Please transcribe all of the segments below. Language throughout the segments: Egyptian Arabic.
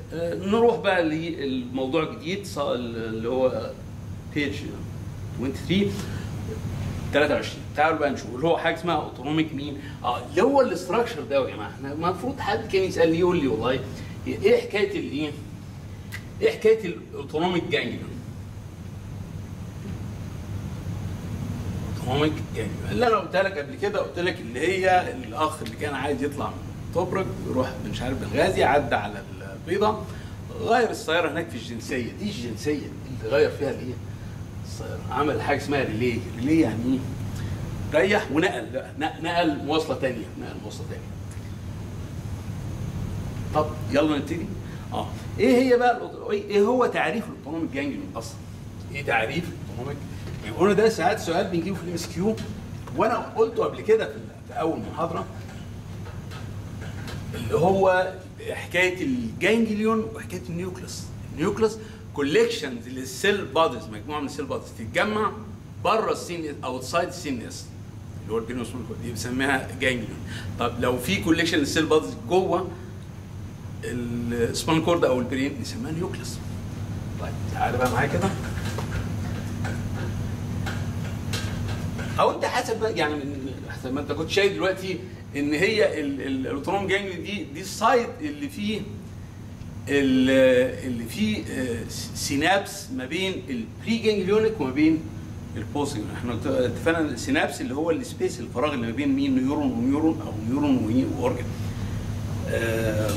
آه، نروح بقى للموضوع الجديد ص- اللي هو بيج 23 23 تعالوا بقى نشوف اللي هو حاجه اسمها اوتونوميك مين اه اللي هو الاستراكشر ده يا جماعه احنا المفروض حد كان يسالني يقول لي والله هي ايه حكايه الايه؟ ايه حكايه الاوتونوميك جانجليون؟ اوتونوميك جانجليون اللي انا قلت لك قبل كده قلت لك اللي هي الاخ اللي كان عايز يطلع من توبرك يروح مش عارف بنغازي عدى على البيضه غير السياره هناك في الجنسيه دي الجنسيه اللي غير فيها الايه؟ السياره عمل حاجه اسمها ريلي ريلي يعني ايه؟ ريح ونقل بقى نق- نقل مواصله ثانيه نقل مواصله ثانيه طب يلا نبتدي اه ايه هي بقى الأوتو- ايه إيه هو تعريف الاوتونوميك جانجليون اصلا ايه تعريف الاوتونوميك يعني قلنا ده ساعات سؤال بنجيبه في الام اس كيو وانا قلته قبل كده في في اول محاضره اللي هو حكايه الجانجليون وحكايه النيوكلس النيوكلس كوليكشنز للسيل بادز مجموعه من السيل بادز تتجمع بره السين اوتسايد السين اس اللي هو البينوس دي بنسميها جانجليون طب لو في كوليكشن للسيل بادز جوه السبان كورد او البرين نسميها نيوكلس طيب تعالى بقى معايا كده او انت حسب بقى يعني من- حسب ما انت كنت شايف دلوقتي ان هي ال- ال- الاوتونوم جانجلي دي دي السايت اللي فيه ال- اللي فيه آه، سينابس ما بين البري جانجليونيك وما بين البوست جانجليونيك. احنا ات- اتفقنا ان السينابس اللي هو السبيس الفراغ اللي ما بين مين نيورون ونيورون او نيورون وإيه واورجن آه،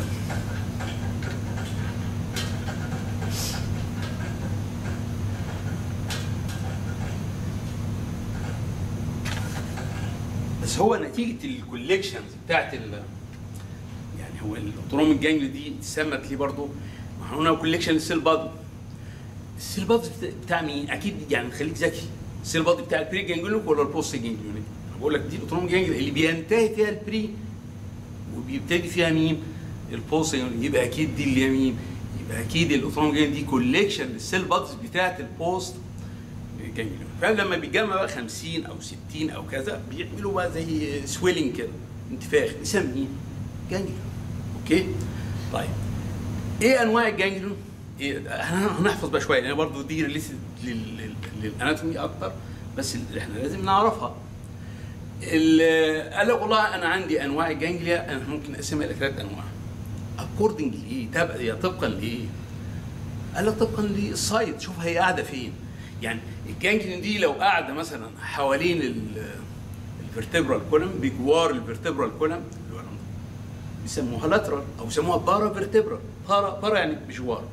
بس هو نتيجه الكوليكشنز بتاعت ال يعني هو الاوتونوميك جانجلي دي اتسمت ليه برضه ما احنا قلنا كوليكشن السيل بادي السيل بادي بتاع مين؟ اكيد يعني خليك ذكي السيل بادي بتاع البري جانجليونيك ولا البوست جانجليونيك؟ انا بقول لك دي الاوتونوميك جانجلي اللي بينتهي فيها البري وبيبتدي فيها مين؟ البوست جانجليونيك يبقى اكيد دي اللي هي مين؟ يبقى اكيد الاوتونوميك جانجلي دي كوليكشن للسيل بادز بتاعت البوست جانجليون فلما بيتجمع بقى 50 او 60 او كذا بيعملوا بقى زي سويلنج كده انتفاخ نسميه جانجليون اوكي طيب ايه انواع الجانجليون إيه هن- هنحفظ بقى شويه لان برضه دي ريليتد للاناتومي اكتر بس اللي احنا لازم نعرفها ال- قال لك والله انا عندي انواع الجانجليا انا ممكن اقسمها الى ثلاث انواع اكوردنج لايه تبقى يا طبقا لايه قال لك طبقا للسايت شوف هي قاعده فين يعني الجانجليون دي لو قاعده مثلا حوالين ال- الفرتبرال كولم بجوار الفرتبرال كولم اللي هو بيسموها لاترال او يسموها بارا فيرتبرال بارا بارا يعني بجوار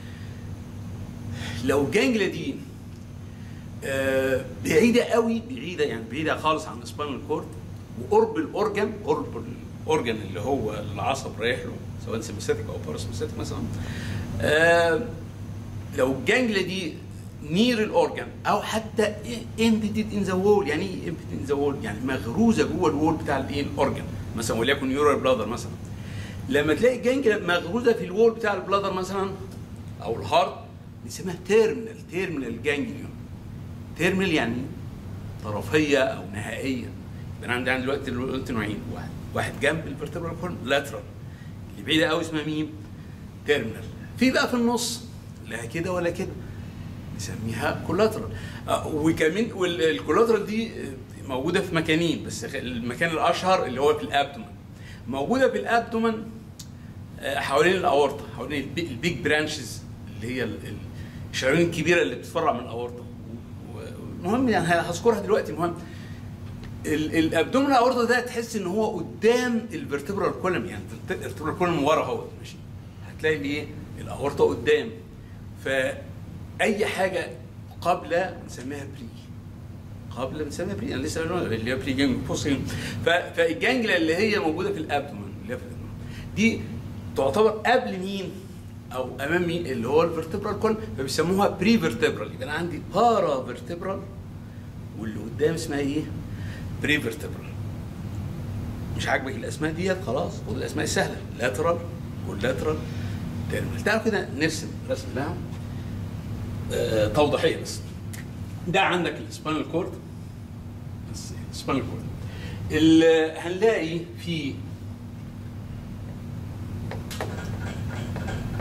لو الجانجليا دي آه، بعيده قوي بعيده يعني بعيده خالص عن السباينال كورد وقرب الاورجن قرب الاورجن اللي هو العصب رايح له سواء سيمباثيك او باراسمباثيك مثلا آه، لو الجانجليا دي نير الاورجن او حتى امبيدد ان ذا وول يعني ايه امبيدد ان ذا وول يعني مغروزه جوه الوول بتاع الايه الاورجن مثلا وليكن نيورال بلادر مثلا لما تلاقي الجانجليا مغروزه في الوول بتاع البلادر مثلا او الهارت بنسميها تيرمينال تيرمينال جانجليون تيرمينال يعني طرفيه او نهائيه يبقى انا عندي عندي دلوقتي قلت نوعين واحد واحد جنب الفرتبرال كورن لاترال اللي بعيده قوي اسمها مين؟ تيرمينال في بقى في النص لا كده ولا كده نسميها كولاترال آه وكمان والكولاترال دي آه، موجوده في مكانين بس خ- المكان الاشهر اللي هو في الابدومن موجوده في الابدومن آه، حوالين الاورطه حوالين البي- البيج برانشز اللي هي ال- ال- الشرايين الكبيره اللي بتتفرع من الاورطه و- المهم يعني هذكرها دلوقتي المهم ال- الابدومينال اورطه ده تحس ان هو قدام الفرتبرال كولم يعني الفرتبرال كولم ورا اهو ماشي هتلاقي الايه الاورطه قدام فاي حاجه قبل بنسميها بري قبل بنسميها بري انا لسه قايل اللي هي بري جانج بوست جانج. ف- فالجانجلا اللي هي موجوده في الابدومن اللي هي في الابدومن دي تعتبر قبل مين او امام مين اللي هو الفرتبرال كولم فبيسموها بري فيرتبرال يبقى انا عندي بارا فيرتبرال واللي قدام اسمها ايه؟ بري فيرتبرال مش عاجبك الاسماء ديت خلاص خد الاسماء السهله لاترال كولاترال تيرمينال تعالوا كده نرسم رسم لها آه توضيحيه بس ده عندك السباينال كورد السباينال كورد ال- هنلاقي في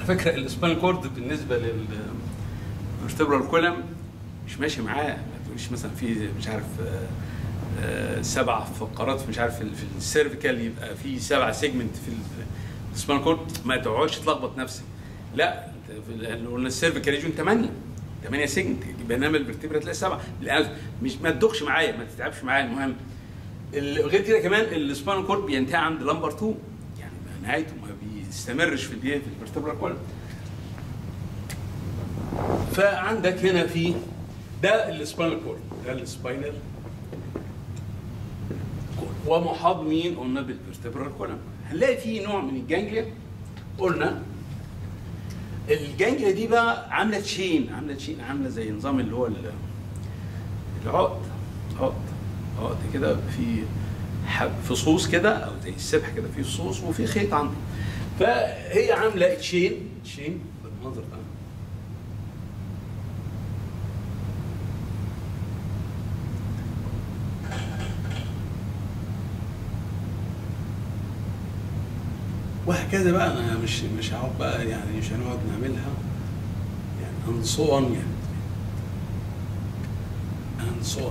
فكره السباين كورد بالنسبه للفرتبرال كولم مش ماشي معاه ما تقوليش مثلا في مش عارف آه، آه، سبع فقرات مش عارف في ال- في السيرفيكال يبقى في سبع سيجمنت في السباين كورد ما تقعدش تلخبط نفسك لا انت في ال- قلنا السيرفيكال ريجون 8 8 سيجمنت بينما الفرتبرا تلاقي سبعه لأن مش ما تدخش معايا ما تتعبش معايا المهم ال- غير كده كمان السباين كورد بينتهي عند لمبر 2 يعني ما نهايته ما بيستمرش في الايه في الفرتبرا كولم فعندك هنا في ده السباينال كورد ده السباينال كورد ومحاط مين قلنا بالفرتبرال كولم هنلاقي فيه نوع من الجانجليا قلنا الجانجليا دي بقى عامله تشين عامله تشين عامله زي نظام اللي هو ال- العقد عقد عقد كده في حب فصوص كده او زي السبح كده في فصوص وفي خيط عنده فهي عامله تشين تشين بالمنظر ده وهكذا بقى انا مش مش هقعد بقى يعني مش هنقعد نعملها يعني انصون يعني انصون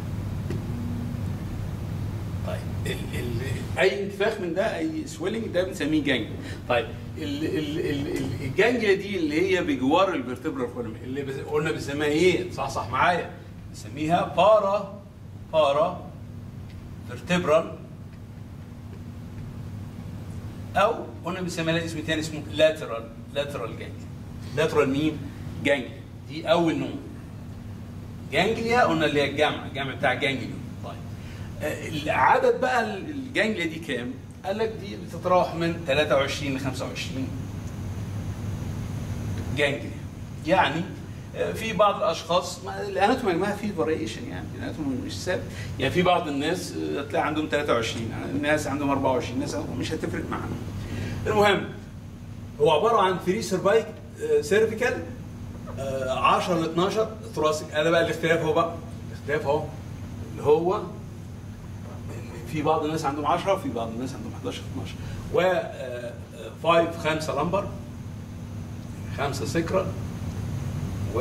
طيب ال ال اي انتفاخ من ده اي سويلنج ده بنسميه جانج طيب ال ال ال ال الجانجليا دي اللي هي بجوار الفرتبرال كولوم اللي بس- قلنا بنسميها ايه صح صح معايا بنسميها بارا بارا فيرتبرال او قلنا بنسميها لها اسم تاني اسمه لاترال لاترال جانجليا لاترال مين؟ جانجليا دي اول نوع جانجليا قلنا اللي هي الجمع الجمع بتاع جانجليا طيب آه، العدد بقى الجانجليا دي كام؟ قال لك دي بتتراوح من 23 ل 25 جانجليا يعني آه، في بعض الاشخاص ما- الاناتومي يا جماعه في فاريشن يعني الاناتومي مش ثابت يعني في بعض الناس آه، تلاقي عندهم 23 الناس عندهم 24 ناس عندهم مش هتفرق معانا المهم هو عباره عن فري سيرفايك سيرفيكال 10 ل 12 ثراسك انا بقى الاختلاف هو بقى الاختلاف اهو اللي هو إن في بعض الناس عندهم 10 وفي بعض الناس عندهم 11 12 و 5 5 لمبر 5 سكرة و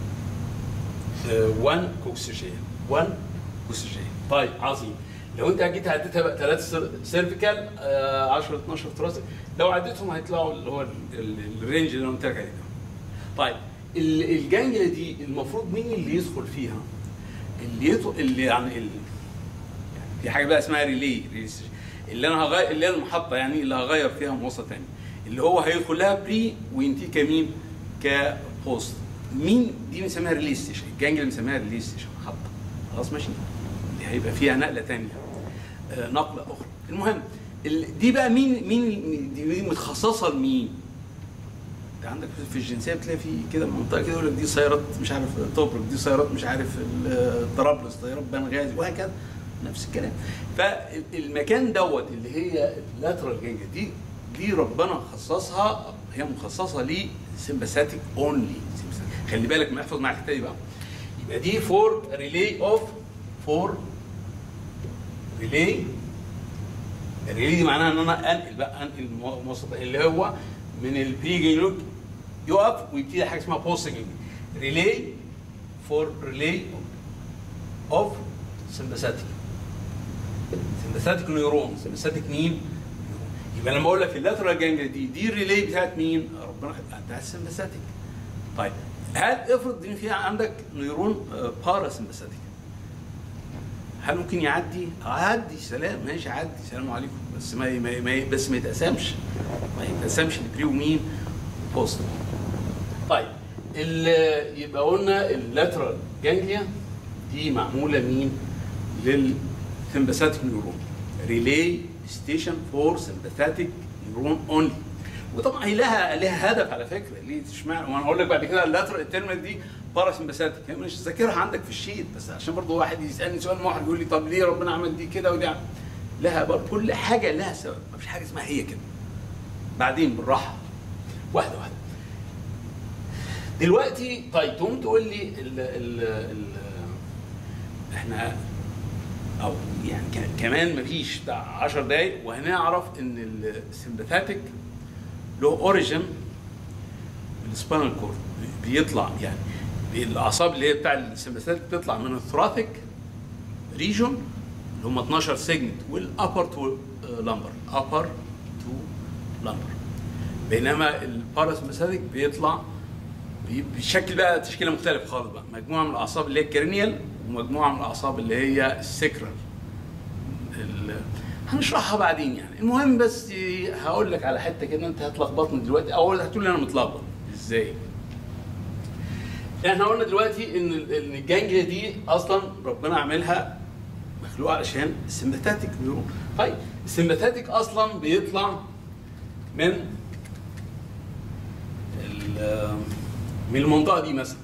1 كوكسجين 1 كوكسجين طيب عظيم لو انت جيت عديتها بقى 3 سيرفيكال 10 12 تراسك لو عديتهم هيطلعوا اللي هو ال- ال- الرينج اللي انا قلت لك عليه ده. طيب ال- الجانجلة دي المفروض مين اللي يدخل فيها؟ اللي يدخل اللي يعني ال... يعني في حاجه بقى اسمها ريلي ريلي ستيشن. اللي انا هغير اللي هي المحطه يعني اللي هغير فيها موصل تاني اللي هو هيدخل لها بري وينتهي كمين كبوست مين دي بنسميها ريلي ستيشن الجانجل بنسميها ريلي ستيشن محطه خلاص ماشي دي هيبقى فيها نقله تانية آه، نقله اخرى المهم ال- دي بقى مين مين دي دي متخصصه لمين؟ انت عندك في الجنسيه بتلاقي في كده منطقه كده يقول لك دي سيارات مش عارف توبرك دي سيارات مش عارف ال- طرابلس سيارات بنغازي وهكذا نفس الكلام فالمكان دوت اللي هي اللاترال جانجا دي دي ربنا خصصها هي مخصصه لي سمباثيك اونلي خلي بالك ما احفظ مع الحته دي بقى يبقى دي فور ريلي اوف فور ريلي الريلي دي معناها ان انا انقل بقى انقل موسط اللي هو من البري جينوك يقف ويبتدي حاجه اسمها بوست ريلي فور ريلي اوف سمباثيك سمباثيك نيورون سمباثيك مين؟ يبقى لما اقول لك اللاترال جانجل دي دي الريلي بتاعت مين؟ ربنا خ- بتاعت السمباثيك طيب هل افرض ان في عندك نيورون بارا سمباثيك هل ممكن يعدي؟ عدي سلام ماشي عدي سلام عليكم بس ما, ما, ما بس ما يتقسمش ما يتقسمش لبري ومين بوست طيب ال- يبقى قلنا اللاترال جانجليا دي معموله مين؟ للسمباثيك نيورون ريلي ستيشن فور سمباثيك نيورون اونلي وطبعا هي لها لها هدف على فكره ليه اشمعنى وانا هقول لك بعد كده اللاترال الترمال دي باراسمباثيك هي مش ذاكرها عندك في الشيت بس عشان برضه واحد يسالني سؤال محرج يقول لي طب ليه ربنا عمل دي كده ودي عمل لها برضه كل حاجه لها سبب ما فيش حاجه اسمها هي كده بعدين بالراحه واحده واحده دلوقتي طيب تقوم تقول لي ال ال ال احنا او يعني ك- كمان مفيش بتاع 10 دقايق وهنعرف ان السمباثيك له اوريجن السباينال كورد بيطلع يعني الاعصاب اللي هي بتاع السمباثيك بتطلع من الثراثيك ريجون اللي هم 12 سيجمنت والابر تو لامبر ابر تو لامبر بينما الباراسمباثيك بيطلع بي- بيشكل بقى تشكيله مختلفه خالص بقى مجموعه من الاعصاب اللي هي الكرينيال ومجموعه من الاعصاب اللي هي السكرال ال- هنشرحها بعدين يعني المهم بس هقول لك على حته كده انت هتلخبطني دلوقتي اول هتقول لي انا متلخبط ازاي احنا قلنا دلوقتي ان ال- ان الجانجليا دي اصلا ربنا عاملها مخلوقه علشان السمباتيك نيورون طيب السمباتيك اصلا بيطلع من ال- من المنطقه دي مثلا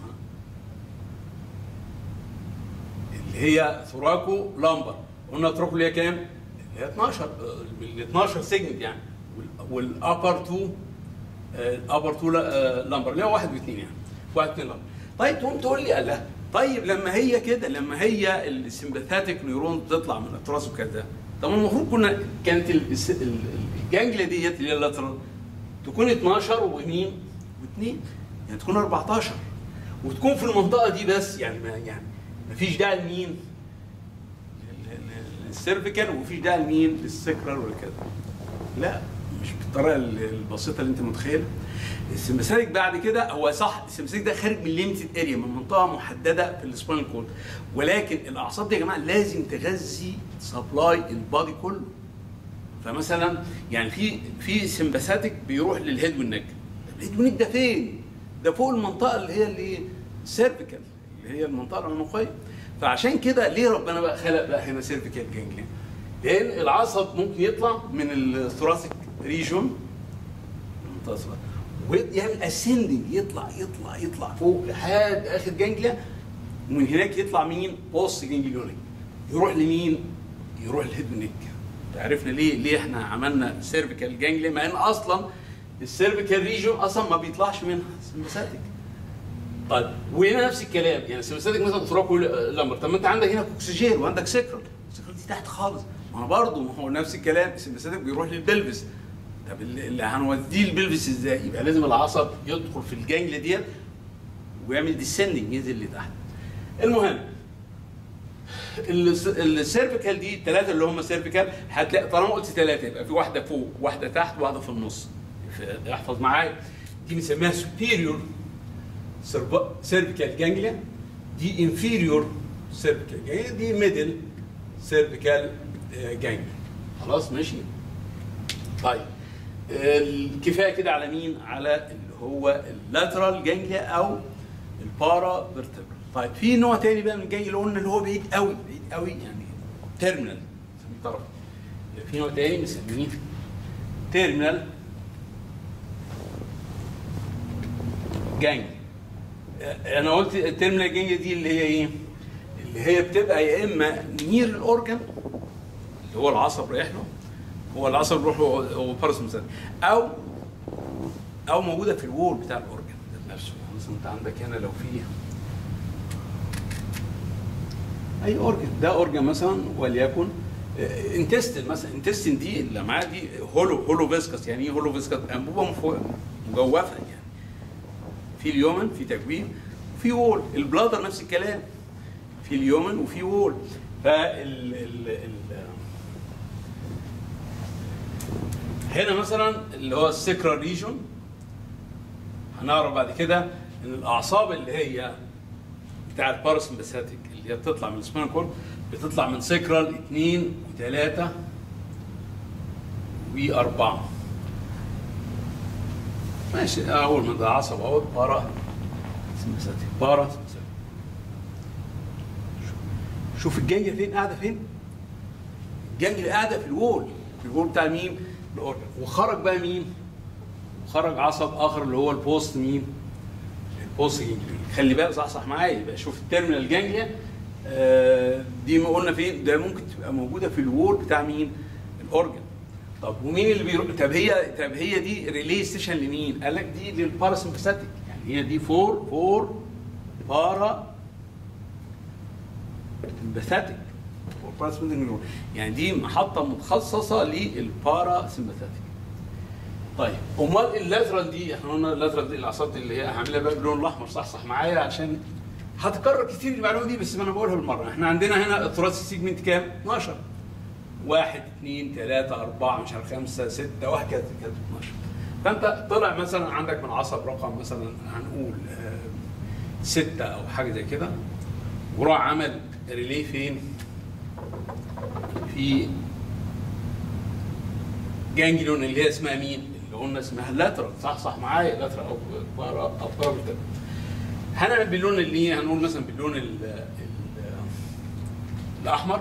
اللي هي ثوراكو لامبر قلنا ثوراكو اللي هي كام؟ اللي هي 12 ال 12 سيجمنت يعني والابر 2 الابر 2 لامبر اللي هو واحد واثنين يعني واحد واثنين لامبر طيب تقوم تقول لي الله طيب لما هي كده لما هي السمباثيك نيورون بتطلع من التراث وكذا طب ما المفروض كنا كانت ال- الس- ال- الجانجليا ديت اللي هي اللاترال تكون 12 ومين؟ واثنين يعني تكون 14 وتكون في المنطقه دي بس يعني ما يعني ما فيش داعي لمين؟ لل- لل- للسيرفيكال ومفيش داعي لمين؟ للسكرال ولا كده لا مش بالطريقه ال- البسيطه اللي انت متخيل السمباثيك بعد كده هو صح السمباثيك ده خارج من ليميتد اريا من منطقه محدده في السباينال كورد ولكن الاعصاب دي يا جماعه لازم تغذي سبلاي البادي كله فمثلا يعني في في سمباثيك بيروح للهيد والنك طب الهيد والنك ده فين؟ ده فوق المنطقه اللي هي اللي سيرفيكال اللي هي المنطقه العنقيه فعشان كده ليه ربنا بقى خلق بقى هنا سيرفيكال جانجليا؟ لان العصب ممكن يطلع من الثوراسيك ريجون منتصف ويعمل اسندنج يطلع يطلع يطلع فوق لحد اخر جانجليا ومن هناك يطلع مين؟ بوست جانجليونيك يروح لمين؟ يروح للهيد والنك عرفنا ليه ليه احنا عملنا سيرفيكال جانجليا مع ان اصلا السيرفيكال ريجون اصلا ما بيطلعش منها سمباثيك طيب وهنا نفس الكلام يعني السمباثيك مثلا تراكو لامبر طب ما انت عندك هنا كوكسجين وعندك سكرال السكرال دي تحت خالص ما انا برضه ما هو نفس الكلام السمباثيك بيروح للبلفس طب اللي اللي هنوديه البلفس ازاي؟ يبقى لازم العصب يدخل في الجانجليا ديت ويعمل ديسندنج ينزل لتحت المهم الس- السيرفيكال دي الثلاثه اللي هم سيرفيكال هتلاقي طالما قلت ثلاثه يبقى في واحده فوق واحده تحت واحده في النص ف- احفظ معايا دي بنسميها سوبيريور سيرفيكال جانجليا دي انفيريور سيرفيكال جانجليا دي ميدل سيرفيكال جانجليا خلاص ماشي طيب الكفايه كده على مين؟ على اللي هو اللاترال جانجليا او البارا فيرتبرال طيب في نوع تاني بقى من الجانجليا اللي قلنا اللي هو بعيد قوي بعيد قوي يعني تيرمينال بنسميه طرف في نوع تاني بنسميه تيرمينال جانجليا انا قلت التيرمينال جانجليا دي اللي هي ايه؟ اللي هي بتبقى يا اما نير الاورجن اللي هو العصب رايح له هو العصب بيروح له هو باراسمبثيك او او موجوده في الوول بتاع الاورجن ذات نفسه يعني مثلا انت عندك هنا لو في اي اورجن ده اورجن مثلا وليكن انتستين مثلا انتستين دي اللي معاه دي هولو هولو فيسكس يعني ايه هولو فيسكس انبوبه مفو- مجوفه يعني في اليومن في تكوين وفي وول البلادر نفس الكلام في اليومن وفي وول فال ال ال هنا مثلا اللي هو السكرال ريجون هنعرف بعد كده ان الاعصاب اللي هي بتاع الباراسمباثيك اللي هي بتطلع من السبينال كورد بتطلع من سكرال اثنين وثلاثه واربعه ماشي اول ما ده عصب اهو بارا سمباثيك بارا سمباثيك شوف الجنجة فين قاعده فين الجنجة اللي قاعده في الوول في الوول بتاع مين الاورجن وخرج بقى مين وخرج عصب اخر اللي هو البوست مين البوست جانجليا خلي بالك صح صح معايا يبقى شوف التيرمينال جانجليا آه دي ما قلنا فين ده ممكن تبقى موجوده في الوول بتاع مين الاورجن طب ومين اللي بيروح طب هي طب هي دي ريلي ستيشن لمين قال لك دي للباراسمبثيك يعني هي دي فور فور بارا سمباثيك يعني دي محطه متخصصه للبارا سمباثيك طيب امال اللاترال دي احنا قلنا اللاترال دي الاعصاب دي اللي هي هعملها بقى باللون الاحمر صح صح معايا عشان هتكرر كتير المعلومه دي بس انا بقولها بالمره احنا عندنا هنا الثلاثي سيجمنت كام 12 واحد اثنين ثلاثة أربعة مش عارف خمسة ستة وهكذا كده 12 فأنت طلع مثلا عندك من عصب رقم مثلا هنقول آه، ستة أو حاجة زي كده وراح عمل ريلي فين؟ في جانجليون اللي هي اسمها مين؟ اللي قلنا اسمها اللاترال صح صح معايا لاترال او بارا او بارابيتال هنعمل باللون اللي هنقول مثلا باللون ال ال الاحمر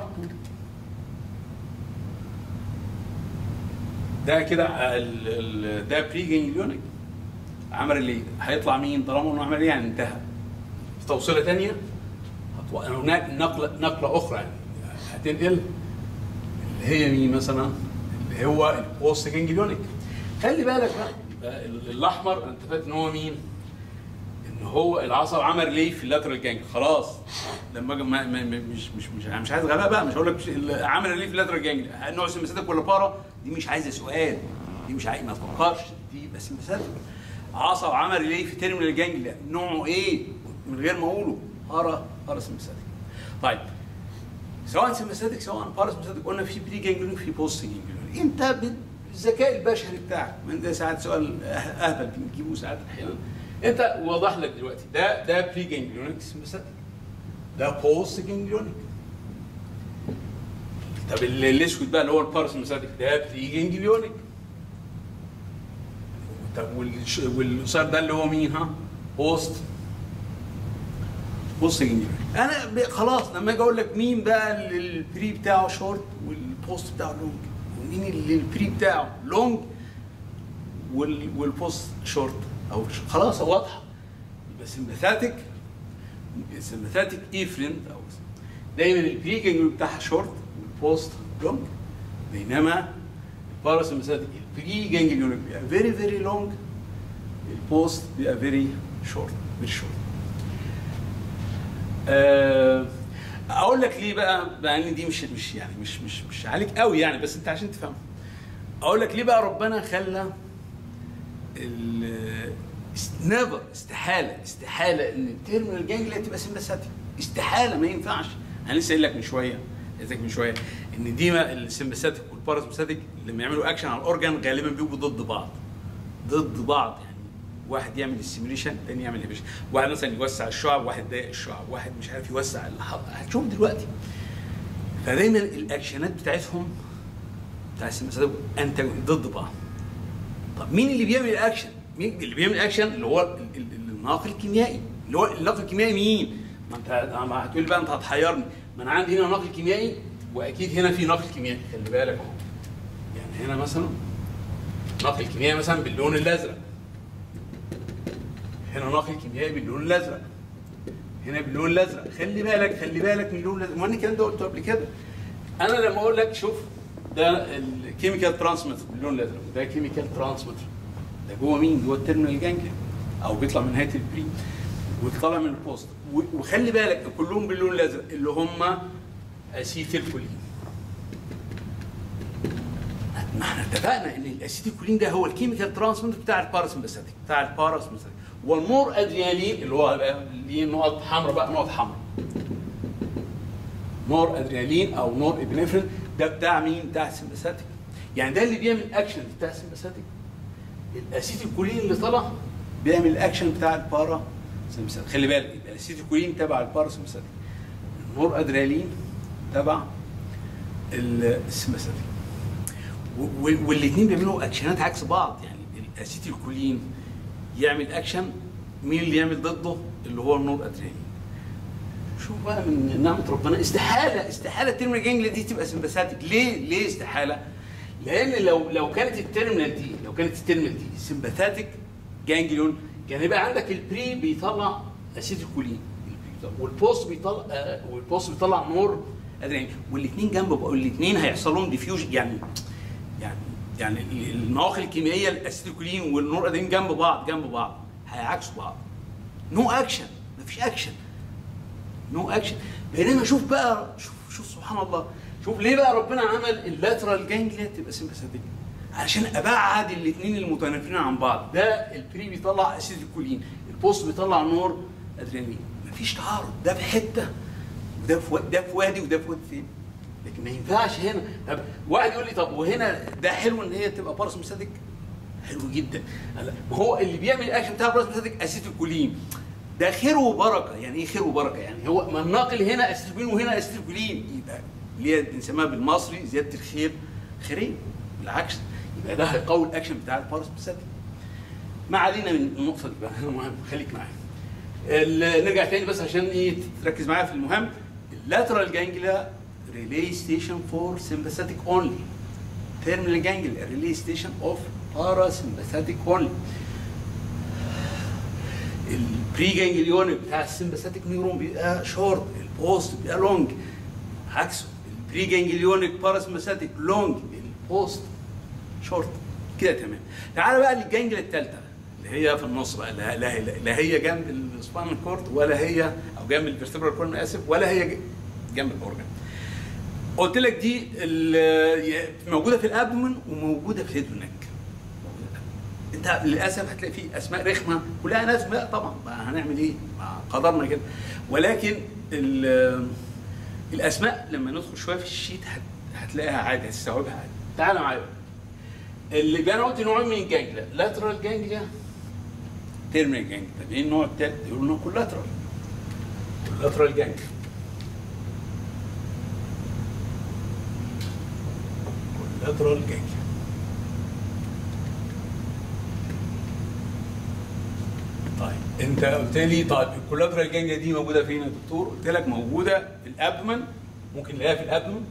ده كده ال- ال- ده بري جانجليونيك عمل اللي هيطلع مين طالما انه عمل يعني انتهى في توصيله ثانيه هناك نقله نقله اخرى يعني هتنقل اللي هي مين مثلا اللي هو البوست جانجليونيك خلي بالك بقى يبقى ال- الاحمر انت فاكر ان هو مين؟ ان هو العصب عمل ليه في اللاترال جانج خلاص لما اجي ما ما- ما- مش مش مش مش عايز غباء بقى مش هقول لك مش- ال- عمل ليه في اللاترال جانج نوع سمساتك ولا بارا دي مش عايزه سؤال دي مش عايز ما تفكرش دي بس سمساتك عصب عمل ليه في تيرمينال جانج نوعه ايه من غير ما اقوله بارا بارا سمساتك طيب سواء سمساتك سواء بارا سمساتك قلنا في بري جانجليون في بوست جانجليون انت بالذكاء البشري بتاعك من ده ساعات سؤال أه- اهبل بنجيبه ساعات احيانا انت واضح لك دلوقتي ده ده بري جانجليونيك سمساتك ده بوست جانجليونيك طب ال- الاسود بقى اللي هو الباراسمساتيك ده بري جانجليونيك طب والش- والقصير ده اللي هو مين ها؟ بوست بوست جانجليونيك انا ب- خلاص لما اجي اقول لك مين بقى اللي البري بتاعه شورت والبوست بتاعه لونج ومين اللي البري بتاعه لونج وال- والبوست شورت او ش- خلاص واضحه يبقى سمباثاتيك سمباثاتيك ايفرنت او دايما البري جانجليون بتاعها شورت والبوست لونج بينما الباراسمباثاتيك البري جانجليون بيبقى فيري فيري لونج البوست بيبقى فيري شورت فيري شورت آه، اقول لك ليه بقى بقى ان دي مش مش يعني مش مش مش عليك قوي يعني بس انت عشان تفهم اقول لك ليه بقى ربنا خلى نيفر استحاله استحاله ان التيرمينال جانجليا تبقى سمباثيك استحاله ما ينفعش انا لسه قايل لك من شويه قلت لك من شويه ان ديما السمباثيك والباراسمباثيك لما يعملوا اكشن على الاورجان غالبا بيبقوا ضد بعض ضد بعض يعني واحد يعمل السيميوليشن الثاني يعمل الهبش واحد مثلا يوسع الشعب واحد يضيق الشعب واحد مش عارف يوسع الحلقه هتشوف دلوقتي فدايما الاكشنات بتاعتهم بتاع السمباثيك انت ضد بعض طب مين اللي بيعمل الاكشن؟ مين اللي بيعمل الاكشن اللي هو ال- ال- الناقل الكيميائي اللي هو الناقل الكيميائي مين؟ ما انت ما هتقول بقى انت هتحيرني ما انا عندي هنا ناقل كيميائي واكيد هنا في ناقل كيميائي خلي بالك اهو يعني هنا مثلا ناقل كيميائي مثلا باللون الازرق هنا ناقل كيميائي باللون الازرق هنا باللون الازرق خلي بالك خلي بالك من اللون الازرق ما انا الكلام ده قلته قبل كده انا لما اقول لك شوف ده الكيميكال ترانسميتر باللون الازرق وده كيميكال ترانسميتر ده جوه مين؟ جوه التيرمينال جانجليا او بيطلع من نهايه البري ويطلع من البوست و- وخلي بالك كلهم باللون الازرق اللي هم اسيتيلكولين ما احنا اتفقنا ان الاسيتيلكولين ده هو الكيميكال ترانسميتر بتاع الباراسمباثيك بتاع الباراسمباثيك والنور ادرينالين اللي هو بقى ليه نقط حمراء بقى نقط حمراء نور ادرينالين او نور ابنفرين ده بتاع مين؟ بتاع السمباثيك يعني ده اللي بيعمل اكشن بتاع السمباثيك الاسيتيلكولين اللي طلع بيعمل الاكشن بتاع البارا سمباثيك خلي بالك يبقى الاسيتيلكولين تبع البارا سمباثيك النور ادرينالين تبع السمباثيك والاثنين بيعملوا اكشنات عكس بعض يعني الاسيتيلكولين يعمل اكشن مين اللي يعمل ضده اللي هو النور ادرينالين شوف بقى من نعمه ربنا استحاله استحاله التيرمينال جانجليا دي تبقى سمباثيك ليه ليه استحاله لان لو لو كانت التيرمينال دي لو كانت التيرمينال دي سمباثيك جانجليون كان يبقى عندك البري بيطلع اسيتيلكولين والبوست بيطلع آه، والبوست بيطلع نور ادرينالين والاثنين جنب بعض والاثنين هيحصل لهم ديفيوجن يعني يعني يعني النواقل الكيميائيه الاسيتيلكولين والنور ادرينالين جنب بعض جنب بعض هيعكسوا بعض نو اكشن مفيش اكشن نو اكشن بينما شوف بقى شوف شوف سبحان الله شوف ليه بقى ربنا عمل اللاترال جانجليا تبقى سمباثيك عشان ابعد الاثنين المتنافرين عن بعض ده البري بيطلع اسيتيلكولين البوست بيطلع نور ادرينالين مفيش تعارض ده في حته وده في ده في وادي وده في وادي فين لكن ما ينفعش هنا طب واحد يقول لي طب وهنا ده حلو ان هي تبقى باراسمبثيك حلو جدا هلا ما هو اللي بيعمل الاكشن بتاع باراسمبثيك اسيتيلكولين ده خير وبركه يعني ايه خير وبركه يعني هو ما الناقل هنا اسيتيلكولين وهنا اسيتيلكولين يبقى اللي هي بنسميها بالمصري زياده الخير خيرين بالعكس يبقى ده هيقوي الاكشن بتاع الباراسمبثيك ما علينا من النقطه دي بقى المهم خليك معايا ال- نرجع تاني بس عشان ايه تركز معايا في المهم اللاترال جانجليا ريلي ستيشن فور سمباثيك اونلي terminal ganglia relay station of parasympathetic only البري جانجليون بتاع السمباثيك نيورون بيبقى شورت البوست بيبقى لونج عكسه البري جانجليونيك باراسمباثيك لونج البوست شورت كده تمام تعال بقى للجانجل الثالثه اللي هي في النص بقى لا, لا, لا, لا هي جنب السباينال كورد ولا هي او جنب الفيرتبرال كورد اسف ولا هي جنب الاورجن قلت لك دي ال- موجوده في الابدومن وموجوده في الهيد والنك انت للاسف هتلاقي في اسماء رخمه كلها ناس بقى طبعا بقى هنعمل ايه؟ ما قدرنا كده ولكن ال- الاسماء لما ندخل شويه في الشيت هت- هتلاقيها عادي هتستوعبها عادي تعالى معايا اللي بقى انا قلت نوعين من الجانجليا لاترال جانجليا تيرمينال جانجليا طب ايه النوع الثالث؟ يقولوا انه كولاترال كولاترال جانجليا كولاترال جانجليا طيب انت قلت لي طيب الكولاترال جانجليا دي موجوده فين يا دكتور؟ قلت لك موجوده في الابدومن ممكن نلاقيها في الابدومن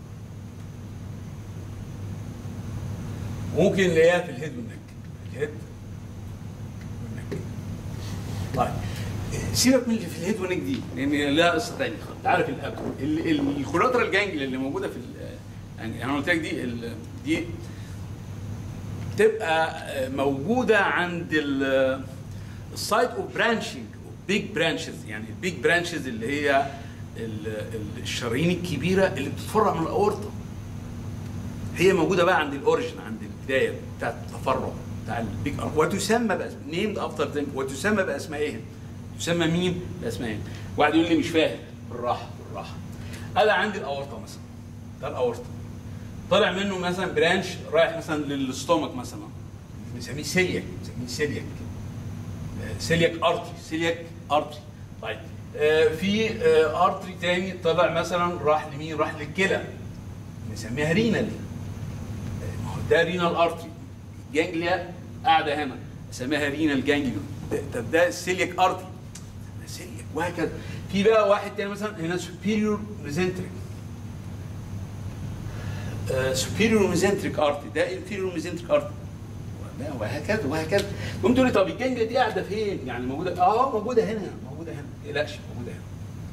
ممكن نلاقيها في الهيد والنك الهيد والنك طيب سيبك من اللي في الهيد والنك دي لان لها قصه ثانيه خالص تعالى في الابدومن ال- ال- الكولاترال جانجليا اللي موجوده في ال- يعني انا قلت لك دي ال- دي تبقى موجوده عند السايت اوف برانشنج بيج برانشز يعني البيج برانشز اللي هي ال- ال- الشرايين الكبيره اللي بتتفرع من الاورطه هي موجوده بقى عند الاوريجن عند البدايه بتاعت التفرع بتاع البيج وتسمى باسم نيمد افتر ذيم وتسمى باسمائهم تسمى مين باسمائهم واحد يقول لي مش فاهم بالراحه بالراحه انا عندي الاورطه مثلا ده الاورطه طالع منه مثلا برانش رايح مثلا للستومك مثلا بنسميه سيلياك بنسميه سيلياك سيلياك ارتري سيلياك ارتري طيب آه، في آه، ارتري تاني طلع مثلا راح لمين راح للكلى بنسميها رينال ما هو ده رينال ارتري جانجليا قاعده هنا نسميها رينال جانجليون ده- طب ده السيلياك ارتري ده سيلياك وهكذا في بقى واحد تاني مثلا هنا سوبيريور ميزنتريك سوبيريور ميزنتريك ارتري ده انفيريور ميزنتريك ارتري وهكذا وهكذا تقوم تقول لي طب الجنجه دي قاعده فين؟ يعني موجوده اه موجوده هنا موجوده هنا ما تقلقش موجوده هنا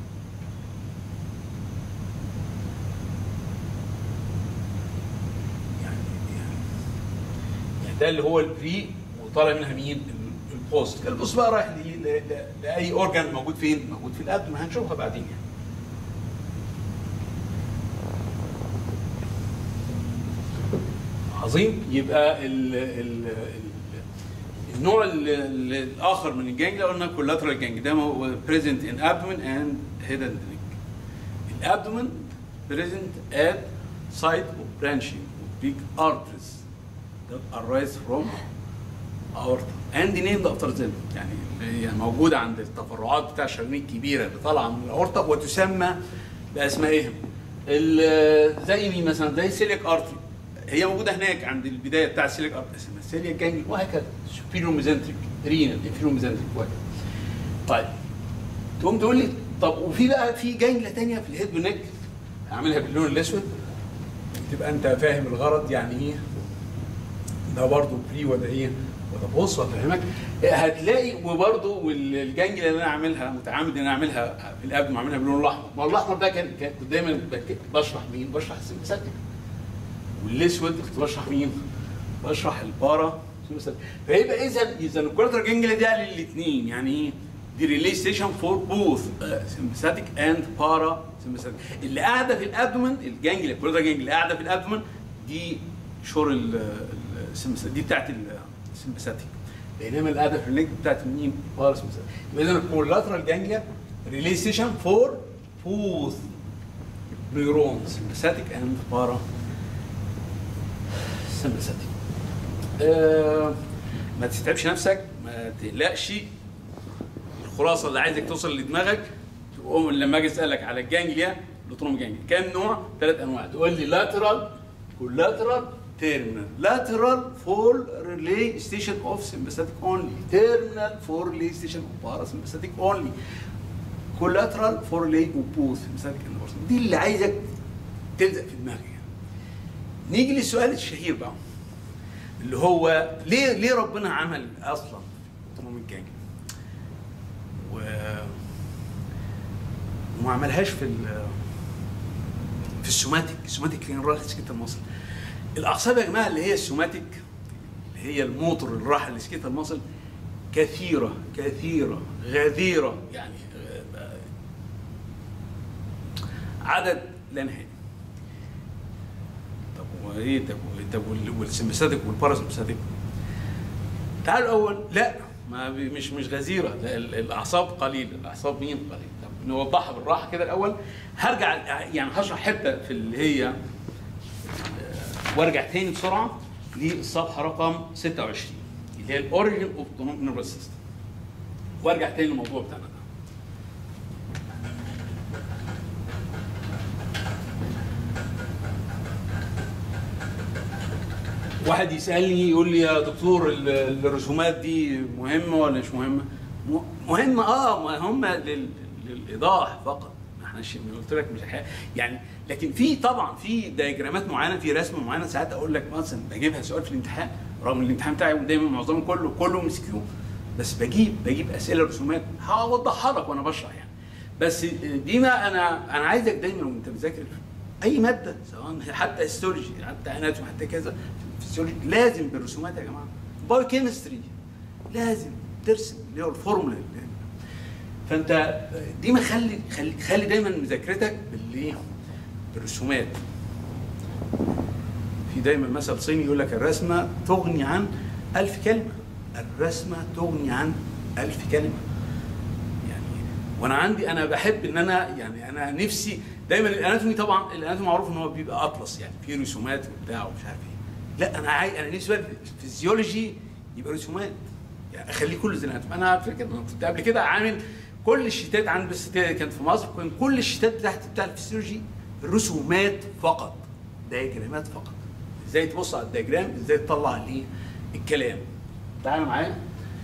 يعني يعني يعني ده اللي هو البري وطالع منها مين؟ ال- البوست البوست بقى رايح ل- ل- ل- لاي اورجان موجود فين؟ موجود في الابدن هنشوفها بعدين يعني عظيم يبقى ال ال ال النوع ال- ال- الاخر من الجانجليا قلنا كولاترال جانج ده بريزنت ان abdomen and head and neck الابدومن present at site of branching of big arteries that arise from aorta and named after them يعني اللي هي موجوده عند التفرعات بتاع الشرايين الكبيره اللي طالعه من الاورطه وتسمى باسمائهم ال- زي مين مثلا زي سيليك ارتري هي موجوده هناك عند البدايه بتاع السيليك ارتري اسمها سيليك جانجل وهكذا سوبيريور ميزنتريك رينال انفيريور ميزنتريك وهكذا طيب تقوم تقول لي طب وفي بقى في جانجله تانية في الهيد والنك هعملها باللون الاسود تبقى انت فاهم الغرض يعني ايه ده برضه بري ولا ايه ولا بص وافهمك هتلاقي وبرضه والجانجل اللي انا عاملها متعمد ان انا اعملها في الابد اعملها باللون الاحمر ما هو الاحمر ده كان كان كنت دايما بك- بشرح مين؟ بشرح السمساتيك والاسود كنت بشرح مين؟ بشرح البارا سمساتيك فيبقى اذا اذا الكولاتر جانجل ده للاثنين يعني ايه؟ دي ريلي ستيشن فور بوث سمباثيك اند بارا سمباثيك اللي قاعده في الابدومن الجانجل الكولاتر جانجل اللي قاعده في الابدومن دي شور ال- ال- السمس دي بتاعت السمباثيك بينما الادر لينك بتاعت مين؟ باراسمباثيك يبقى اذا الكولاترال جانجليا ريلي ستيشن فور بوث نيورونز سمباثيك اند بارا سمباثيك آه ما تتعبش نفسك ما تقلقش الخلاصه اللي عايزك توصل لدماغك تقوم لما اجي اسالك على الجانجليا الاوتونوم جانجليا كام نوع؟ ثلاث انواع تقول لي لاترال كولاترال terminal lateral for relay station of sympathetic only terminal for relay station of parasympathetic only collateral for relay of both sympathetic and parasympathetic دي اللي عايزك تلزق في دماغك يعني. نيجي للسؤال الشهير بقى اللي هو ليه ليه ربنا عمل اصلا اوتونوميك جانج و وما عملهاش في ال في السوماتيك السوماتيك كان راح سكت المصل الاعصاب يا جماعه اللي هي السوماتيك اللي هي الموتور اللي راح لسكت المصل كثيره كثيره غزيره يعني عدد لا نهائي طب وايه طب طب والسمباثيك والباراسمباثيك تعالوا الاول لا ما مش مش غزيره لا الاعصاب قليله الاعصاب مين قليل طب نوضحها بالراحه كده الاول هرجع يعني هشرح حته في اللي هي وارجع تاني بسرعه للصفحه رقم 26 اللي هي الاوريجن اوف اوتونوميك نيرفس سيستم وارجع تاني للموضوع بتاعنا ده واحد يسالني يقول لي يا دكتور الرسومات دي مهمه ولا مش مهمه؟ مهمه اه مهمه للايضاح فقط احنا قلت لك مش حقيقة. يعني لكن في طبعا في دياجرامات معينه في رسمه معينه ساعات اقول لك مثلا بجيبها سؤال في الامتحان رغم الامتحان بتاعي دايما معظمه كله كله ام كيو بس بجيب بجيب اسئله رسومات هوضحها لك وانا بشرح يعني بس دي ما انا انا عايزك دايما وانت بتذاكر اي ماده سواء حتى هيستولوجي حتى اناتومي حتى كذا فيسيولوجي لازم بالرسومات يا جماعه بايو كيمستري لازم ترسم اللي هو الفورمولا فانت دي ما خلي خلي, خلي دايما مذاكرتك بالايه؟ بالرسومات في دايما مثل صيني يقول لك الرسمه تغني عن ألف كلمه الرسمه تغني عن ألف كلمه يعني وانا عندي انا بحب ان انا يعني انا نفسي دايما الاناتومي طبعا الاناتومي معروف ان هو بيبقى اطلس يعني في رسومات وبتاع ومش عارف ايه لا انا عايز انا نفسي بقى الفيزيولوجي يبقى رسومات يعني اخليه كله زي الاناتومي انا على فكره كنت قبل كده عامل كل الشتات عندي بس كانت في مصر كان كل الشتات بتاعت بتاع الفسيولوجي رسومات فقط دياجرامات فقط ازاي تبص على الدياجرام ازاي تطلع ليه الكلام تعالوا معايا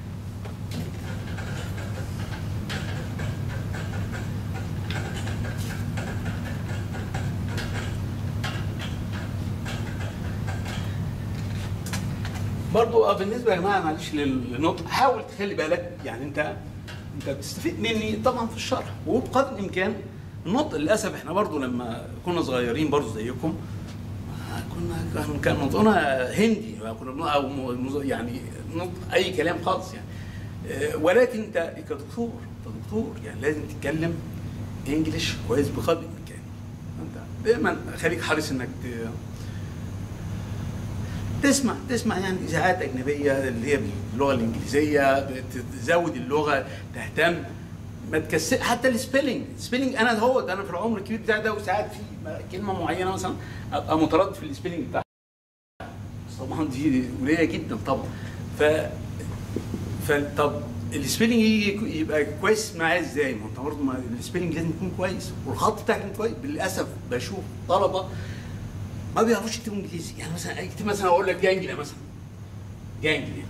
برضو بالنسبه يا جماعه معلش للنقطه حاول تخلي بالك يعني انت انت بتستفيد مني طبعا في الشرح وبقدر الامكان النطق للاسف احنا برضو لما كنا صغيرين برضو زيكم كنا كان نطقنا هندي كنا او يعني نطق اي كلام خالص يعني ولكن انت كدكتور انت دكتور يعني لازم تتكلم انجلش كويس بقدر الامكان انت دايما خليك حريص انك تسمع تسمع يعني اذاعات اجنبيه اللي هي باللغه الانجليزيه تزود اللغه تهتم ما تكسر حتى السبيلنج السبيلنج انا هو انا في العمر الكبير بتاعي ده وساعات في كلمه معينه مثلا ابقى متردد في السبيلنج بتاعها طبعا دي قليله جدا طبعا ف فطب السبيلنج يبقى كويس معاه ازاي؟ ما انت برضه السبيلنج لازم يكون كويس والخط بتاعك يكون كويس للاسف بشوف طلبه ما بيعرفوش يكتبوا انجليزي يعني مثلا اكتب مثلا اقول لك جانجليا مثلا جانجليا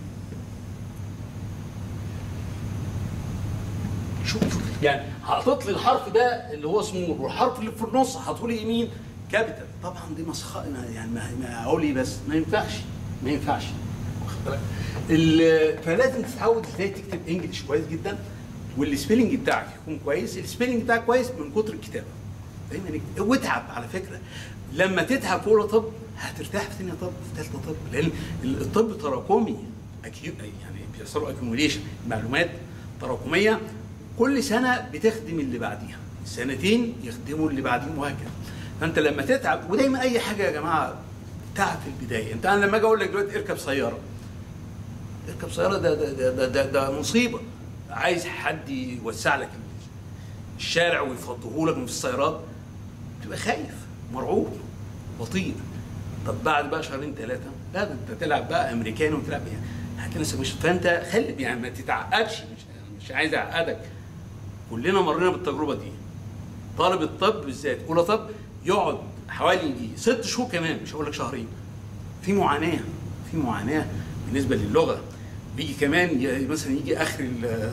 شوف شوف يعني حاطط لي الحرف ده اللي هو سمول والحرف اللي في النص حاطه لي يمين كابيتال طبعا دي مسخره يعني ما اقول لي بس ما ينفعش ما ينفعش واخد بالك فلازم تتعود ازاي تكتب انجلش كويس جدا والسبيلنج بتاعك يكون كويس السبيلنج بتاعك كويس من كتر الكتابه دايما واتعب على فكره لما تتعب في اولى طب هترتاح في ثانيه طب في ثالثه طب لان الطب تراكمي أكيد يعني بيحصلوا اكيوميليشن معلومات تراكميه كل سنه بتخدم اللي بعديها سنتين يخدموا اللي بعديهم وهكذا فانت لما تتعب ودايما اي حاجه يا جماعه تعب في البدايه انت انا لما اجي اقول لك دلوقتي اركب سياره اركب سياره ده ده ده, ده, ده, ده مصيبه عايز حد يوسع لك الشارع ويفضيه لك من في السيارات تبقى خايف مرعوب بطيء طب بعد بقى شهرين ثلاثه لا ده انت تلعب بقى امريكاني وتلعب يعني هتلاقي نفسك مش فانت خلي يعني ما تتعقدش مش مش عايز اعقدك كلنا مرينا بالتجربه دي طالب الطب بالذات اولى طب يقعد حوالي يجي ست شهور كمان مش هقول لك شهرين في معاناه في معاناه بالنسبه للغه بيجي كمان ي- مثلا يجي اخر ال-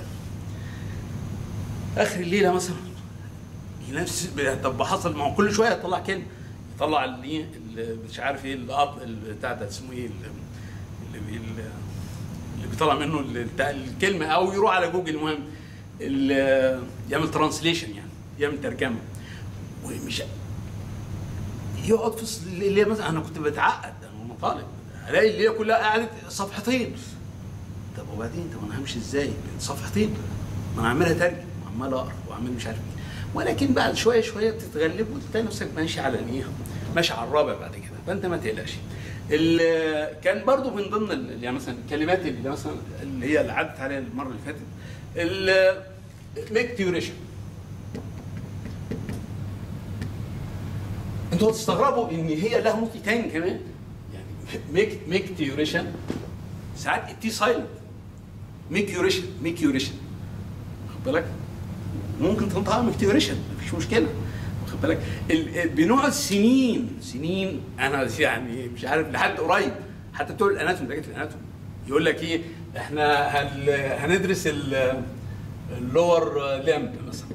اخر الليله مثلا نفس طب حصل ما هو كل شويه يطلع كلمه يطلع اللي اللي مش عارف ايه الأط- بتاع ده اسمه ايه اللي, اللي, اللي بيطلع منه ال- بتاع الكلمه او يروح على جوجل المهم ال- يعمل ترانسليشن يعني يعمل ترجمه ومش يقعد في الص- اللي مثلا انا كنت بتعقد انا وانا طالب الاقي الليله كلها قعدت صفحتين طب وبعدين طب انا همشي ازاي؟ صفحتين ما انا عمال اترجم وعمال اقرا وعمال مش عارف ايه ولكن بعد شويه شويه بتتغلب وتلاقي نفسك ماشي على الايه؟ ماشي على الرابع بعد كده فانت ما تقلقش. ال- كان برضو من ضمن ال- يعني مثلا الكلمات اللي مثلا اللي هي اللي عدت عليها المره اللي فاتت الميكتيوريشن انتوا هتستغربوا ان هي لها نطق تاني كمان يعني ميك ميكتيوريشن ساعات التي سايلنت ميكيوريشن ميكيوريشن واخد بالك ممكن تنطقها ميكتيوريشن مفيش مشكله واخد بالك ال- بنقعد سنين سنين انا يعني مش عارف لحد قريب حتى بتوع الاناتوم دكاتره الاناتوم يقول لك ايه احنا هن- هندرس ال- اللور لامب مثلا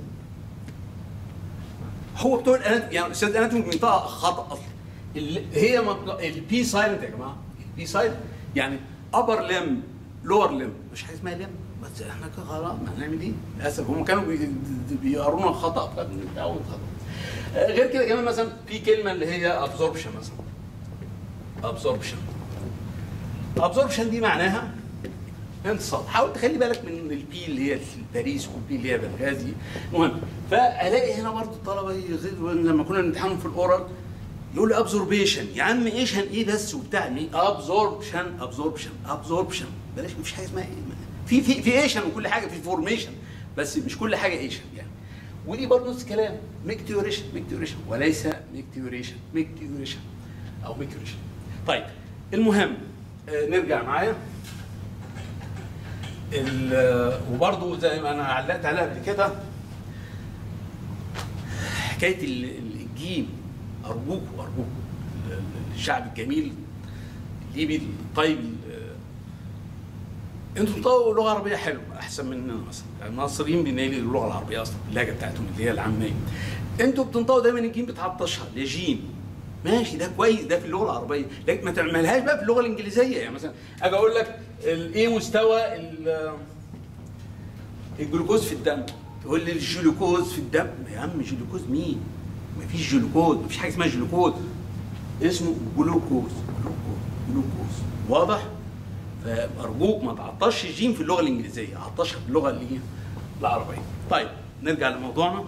هو بتوع الاناتوم يعني استاذ الاناتوم بينطقها خطا اصلا ال- هي البي سايلنت يا جماعه البي سايلنت يعني ابر لم لور لم مش حاجه اسمها لم بس احنا كده خلاص ما هنعمل ايه؟ للاسف هم كانوا بي- بيقرونا خطا فبنتعود خطا آه، غير كده كمان مثلا في كلمه اللي هي ابزوربشن مثلا ابزوربشن ابزوربشن دي معناها انتصاب حاول تخلي بالك من البي اللي هي باريس والبي اللي هي بنغازي المهم فالاقي هنا برضه الطلبه يغيظوا لما كنا بنمتحنهم في الاورال يقول لي ابزوربيشن يا عم ايش هن ايه بس وبتاع مين ابزوربشن ابزوربشن ابزوربشن بلاش مفيش حاجه اسمها ايه في في في ايشن وكل حاجه في فورميشن بس مش كل حاجه ايشن يعني ودي برضه نفس الكلام ميكتيوريشن ميكتيوريشن وليس ميكتيوريشن ميكتيوريشن او ميكتيوريشن طيب المهم آه، نرجع معايا ال- وبرضه زي ما انا علقت عليها قبل كده حكايه ال- ال- الجيم ارجوك ارجوك ال- ال- الشعب الجميل الليبي الطيب ال- انتوا بتطوروا لغه عربيه حلوه احسن مننا مثلا يعني المصريين بينيلوا اللغه العربيه اصلا اللهجه بتاعتهم اللي هي العاميه انتوا بتنطقوا دايما الجيم بتعطشها لجيم ماشي ده كويس ده في اللغه العربيه لكن ما تعملهاش بقى في اللغه الانجليزيه يعني مثلا اجي اقول لك ال- ايه مستوى ال- الجلوكوز في الدم تقول لي الجلوكوز في الدم يا عم جلوكوز مين مفيش جلوكوز مفيش حاجه اسمها جلوكوز اسمه جلوكوز جلوكوز جلوكوز واضح فارجوك ما تعطش جيم في اللغه الانجليزيه عطشها في اللغه اللي هي العربيه طيب نرجع لموضوعنا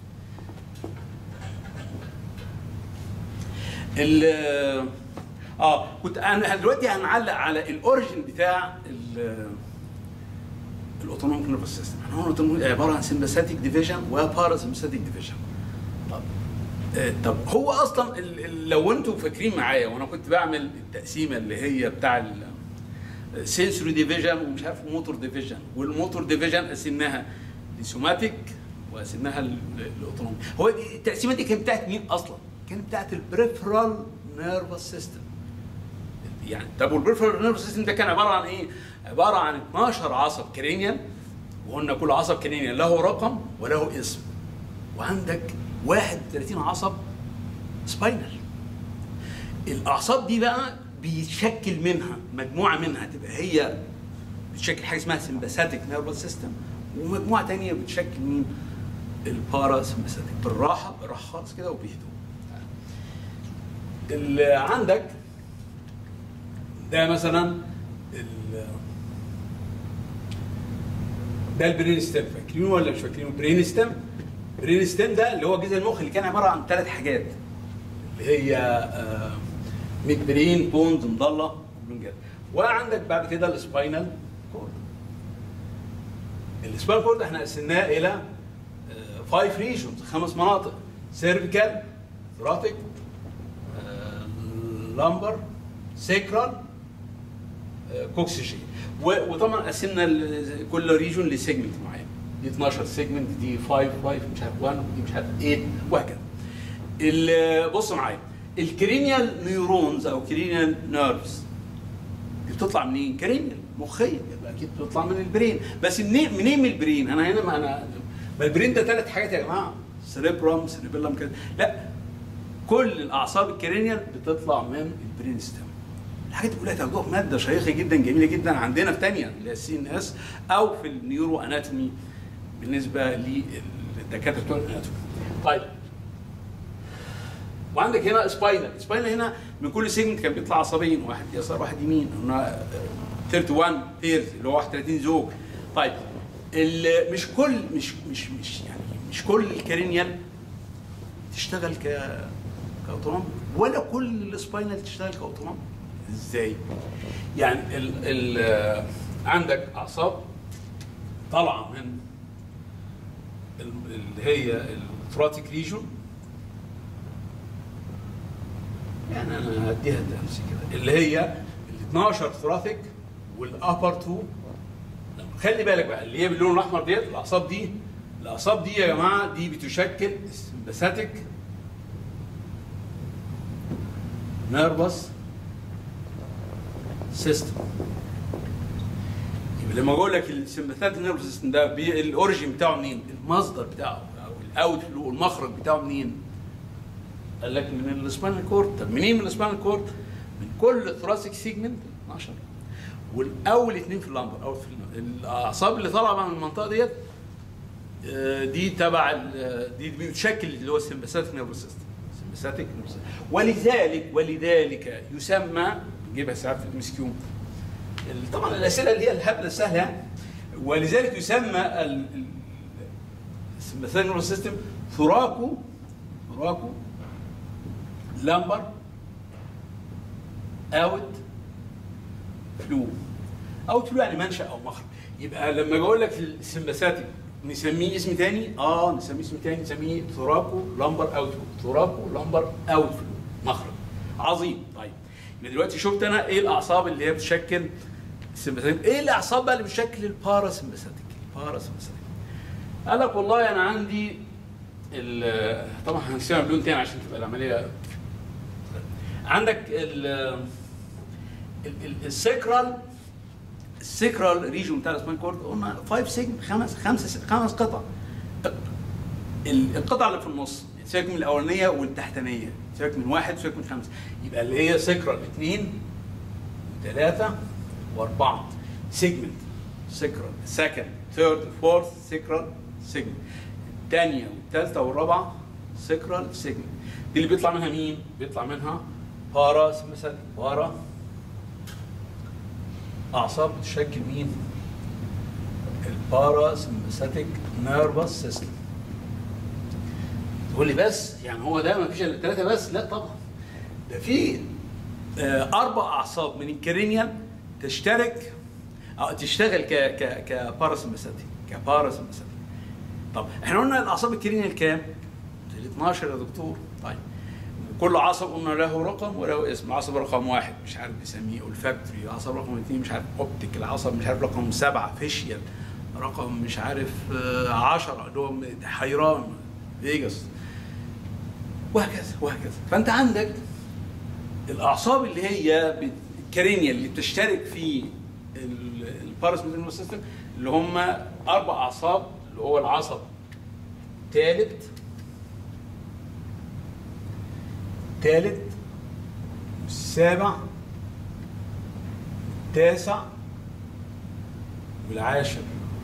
ال اه كنت انا دلوقتي هنعلق على الاوريجن بتاع ال- الاوتونوميك نيرفس سيستم احنا قلنا autonomic عباره عن سمباثيك ديفيجن وبارا سمباثيك ديفيجن طب آه، طب هو اصلا ال- ال- لو انتم فاكرين معايا وانا كنت بعمل التقسيمه اللي هي بتاع السنسوري ديفيجن ومش عارف موتور ديفيجن والموتور ديفيجن قسمناها لسوماتيك وقسمناها الاوتونومي هو دي- التقسيمه دي كانت بتاعت مين اصلا؟ كانت بتاعت البريفرال نيرفس سيستم يعني طب والبريفرال نيرفس سيستم ده كان عباره عن ايه؟ عباره عن 12 عصب كرينيال وقلنا كل عصب كرينيال له رقم وله اسم وعندك 31 عصب سباينال الاعصاب دي بقى بيتشكل منها مجموعه منها تبقى هي بتشكل حاجه اسمها سمباثيك نيرفس سيستم ومجموعه تانية بتشكل مين؟ البارا سمباثيك بالراحه بالراحه خالص كده وبهدوء اللي عندك ده مثلا ال- ده البرين ستيم فاكرينه ولا مش فاكرينه؟ برين ستيم برين ستيم ده اللي هو جذع المخ اللي كان عباره عن ثلاث حاجات اللي هي ميد برين بونز مضله وبلونجات وعندك بعد كده السباينال كورد السباينال كورد احنا قسمناه الى فايف ريجونز خمس مناطق سيرفيكال ثراتيك لامبر سيكرال كوكسجين وطبعا قسمنا ال- كل ريجون لسيجمنت معين دي 12 سيجمنت دي 5 5 مش عارف 1 ودي مش عارف 8 وهكذا ال- بص معايا الكرينيال نيورونز او كرينيال نيرفز دي بتطلع منين؟ كرينيال مخيه يبقى اكيد بتطلع من البرين بس منين منين من البرين؟ انا هنا ما انا ما البرين ده ثلاث حاجات يا جماعه سريبرم سريبيلم كده لا كل الاعصاب الكرينيال بتطلع من البرين ستيم الحاجات دي كلها تاخدوها في ماده شيقه جدا جميله جدا عندنا في ثانيه اللي هي السي ان اس او في النيورو اناتومي بالنسبه للدكاتره بتوع الاناتومي. طيب وعندك هنا سباينال، سباينال هنا من كل سيجمنت كان بيطلع عصبين واحد يسار واحد يمين هنا 31 بيرز اللي هو 31 زوج. طيب ال- مش كل مش مش مش يعني مش كل الكرينيال تشتغل ك كاوتونوم ولا كل السباينال تشتغل كاوتونوم ازاي؟ يعني ال ال عندك اعصاب طالعه من ال- اللي هي الثراتيك ريجون يعني انا هديها درس كده اللي هي ال 12 ثراتيك والابر 2 خلي بالك بقى اللي هي باللون الاحمر ديت الاعصاب دي الاعصاب دي يا جماعه دي بتشكل سمباثيك نيرفس سيستم يبقى لما اقول لك السمباثيك نيرفس سيستم ده بي- الاوريجين بتاعه منين؟ المصدر بتاعه او الاوت فلو المخرج بتاعه منين؟ قال لك من السباينال كورد طب منين من السباينال كورد؟ من كل ثراسيك سيجمنت 12 والاول اثنين في اللامبر او في الاعصاب اللي طالعه بقى من المنطقه ديت آه، دي تبع ال- دي بتشكل اللي هو السمباثيك نيرفس سيستم سمباثيك نيرفس ولذلك ولذلك يسمى نجيبها ساعات في المسكيوم طبعا الاسئله اللي هي الهبله السهله يعني ولذلك يسمى السمباثيك نيرفس سيستم ثراكو ثراكو لامبر اوت فلو اوت فلو يعني منشا او مخرج يبقى لما بقول لك السمباثيك نسميه اسم تاني اه نسميه اسم تاني نسميه ثراكو لامبر اوت فلو ثراكو لامبر اوت فلو مخرج عظيم طيب يبقى دلوقتي شفت انا ايه الاعصاب اللي هي بتشكل السمباثيك ايه الاعصاب بقى اللي بتشكل الباراسمباثيك الباراسمباثيك قال لك والله انا عندي ال- طبعا هنسمع بلون تاني عشان تبقى العمليه عندك ال ال- ال- السيكرال السيكرال ريجون بتاع السباين كورد قلنا 5 سيجم خمس خمس خمس قطع ال- القطعه اللي في النص سيبك من الاولانيه والتحتانيه سيبك من واحد سيبك من خمسه يبقى اللي هي سيكرال اثنين ثلاثه واربعه سيجمنت سيكرال سكند ثيرد فورث سيكرال سيجمنت الثانيه والثالثه والرابعه سيكرال سيجمنت دي اللي بيطلع منها مين؟ بيطلع منها بارا سمسات بارا اعصاب بتشكل مين؟ البارا سمباثيك نيرفس سيستم تقول لي بس يعني هو ده ما فيش الا ثلاثه بس لا طبعا ده في آه، اربع اعصاب من الكرينيال تشترك أو تشتغل ك ك كباراسمباثيك كباراسمباثيك طب احنا قلنا الاعصاب الكرينيال كام؟ ال 12 يا دكتور طيب كل عصب قلنا له رقم وله اسم عصب رقم واحد مش عارف بيسميه اولفاكتوري عصب رقم اثنين مش عارف اوبتيك العصب مش عارف رقم سبعه فيشيال رقم مش عارف آه، عشرة اللي هو حيران فيجاس وهكذا وهكذا فانت عندك الاعصاب اللي هي بت- الكرينيا اللي بتشترك في الباراسمباثيك سيستم اللي هم اربع اعصاب اللي هو العصب الثالث الثالث السابع التاسع والعاشر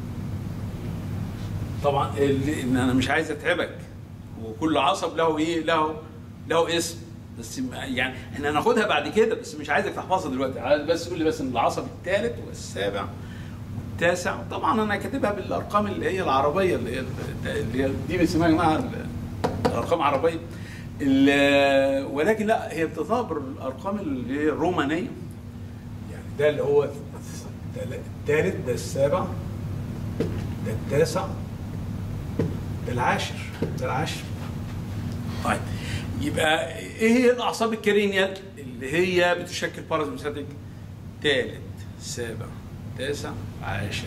طبعا اللي إن انا مش عايز اتعبك وكل عصب له ايه له له اسم بس م- يعني احنا هناخدها بعد كده بس مش عايزك تحفظها دلوقتي عايز بس قول لي بس ان العصب الثالث والسابع والتاسع طبعا انا كاتبها بالارقام اللي هي العربيه اللي هي اللي هي دي بنسميها يا جماعه ال- الارقام العربيه ال- ولكن لا هي بتعتبر الارقام اللي هي الرومانيه يعني ده اللي هو الثالث ده السابع ده التاسع ده العاشر ده العاشر طيب يبقى ايه هي الاعصاب الكرينيال اللي هي بتشكل بارازمساتيك ثالث سابع تاسع عاشر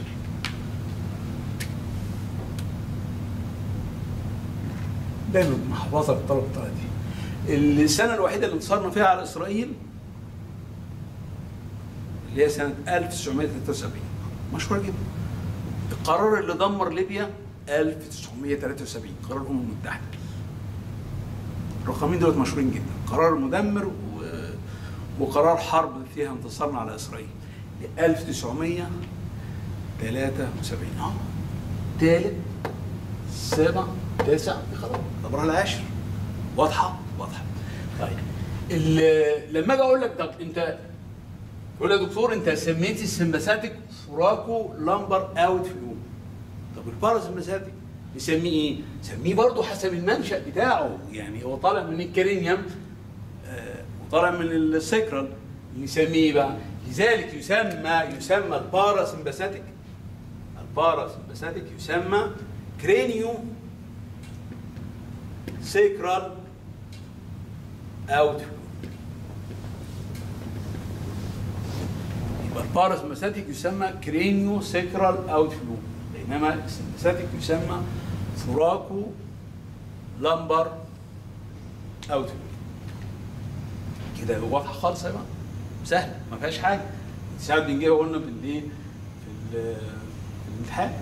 دايما محفظه بالطلب الطريقه دي السنه الوحيده اللي انتصرنا فيها على اسرائيل اللي هي سنه 1973 مشهوره جدا القرار اللي دمر ليبيا 1973 قرار الامم المتحده الرقمين دول مشهورين جدا قرار مدمر و... وقرار حرب فيها انتصرنا على اسرائيل 1973 اه ثالث سابع تاسع خلاص طب العاشر واضحه واضحه طيب ال- لما اجي اقول لك طب انت تقول يا دكتور انت سميتي السمباثيك فراكو لامبر اوت فلو طب الباراسمباثيك نسميه ايه؟ نسميه برضه حسب المنشا بتاعه يعني هو طالع من الكرينيوم آه، وطالع من السكرال نسميه ايه بقى؟ لذلك يسمى يسمى الباراسمباثيك الباراسمباثيك يسمى كرينيو سيكرال اوت فلو يبقى الباراسمباثيك يسمى كرينيو سيكرال اوت فلو بينما السمباثيك يسمى ثوراكو لامبر اوت فلو كده واضحه خالص يا جماعه سهله ما فيهاش حاجه ساعات بنجيبها قلنا في الايه في ال- في الامتحان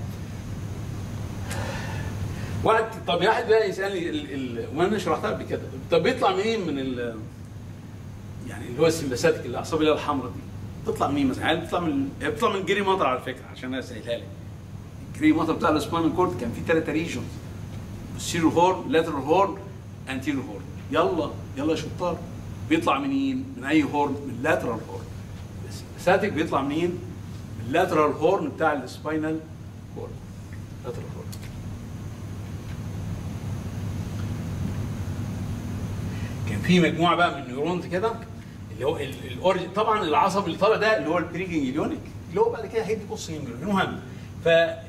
واحد طب واحد بقى يسالني ال... ال... وانا شرحتها قبل كده طب بيطلع منين من ال... يعني اللي هو السمباثيك الاعصاب اللي هي الحمراء دي تطلع منين مثلا يعني بتطلع من هي بتطلع من الجري مطر على فكره عشان اسهلها لك الجري مطر بتاع السباينال كورد كان فيه ثلاثه ريجونز سيرو هورن لاترال هورن انتيرو هورن يلا يلا يا شطار بيطلع منين؟ من اي هورن؟ من اللاترال هورن السمباثيك بيطلع منين؟ من اللاترال هورن بتاع السباينال كورد لاترال هورن كان في مجموعه بقى من النيورونز كده اللي هو ال- الاورج طبعا العصب اللي طالع ده اللي هو البريجنجليونيك اللي هو بعد كده هيدي قص جنجليونيك المهم ف يعني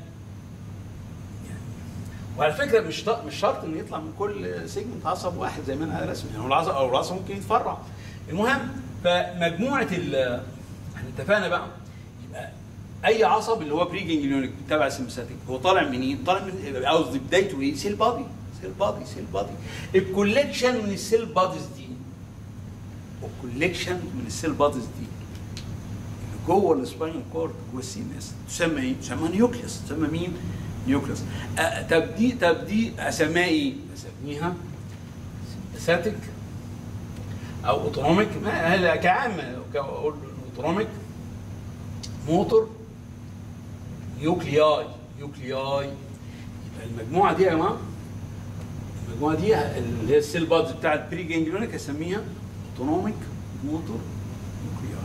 وعلى فكره مش ط- مش شرط انه يطلع من كل سيجمنت عصب واحد زي ما انا رسمي يعني هو العصب او العصب ممكن يتفرع المهم فمجموعه ال احنا اتفقنا بقى يبقى اي عصب اللي هو بري جنجليونيك تبع السمباثيك هو طالع منين؟ طالع من قصدي بدايته ايه؟ سيل بادي سيل بادي سيل بادي الكوليكشن من السيل باديز دي الكوليكشن من السيل باديز دي اللي جوه السباينال كورد جوه السي ان اس تسمى ايه؟ تسمى نيوكليوس تسمى مين؟ نيوكليوس أه طب دي طب دي اسميها ايه؟ اسميها ساتيك او اوتونوميك ما هلا كعامه اقول اوتونوميك موتور نيوكلياي نيوكلياي يبقى المجموعه دي يا جماعه المجموعه دي اللي هي السيل بادز بتاع البري جانجليونيك هسميها اوتونوميك موتور نيوكلياي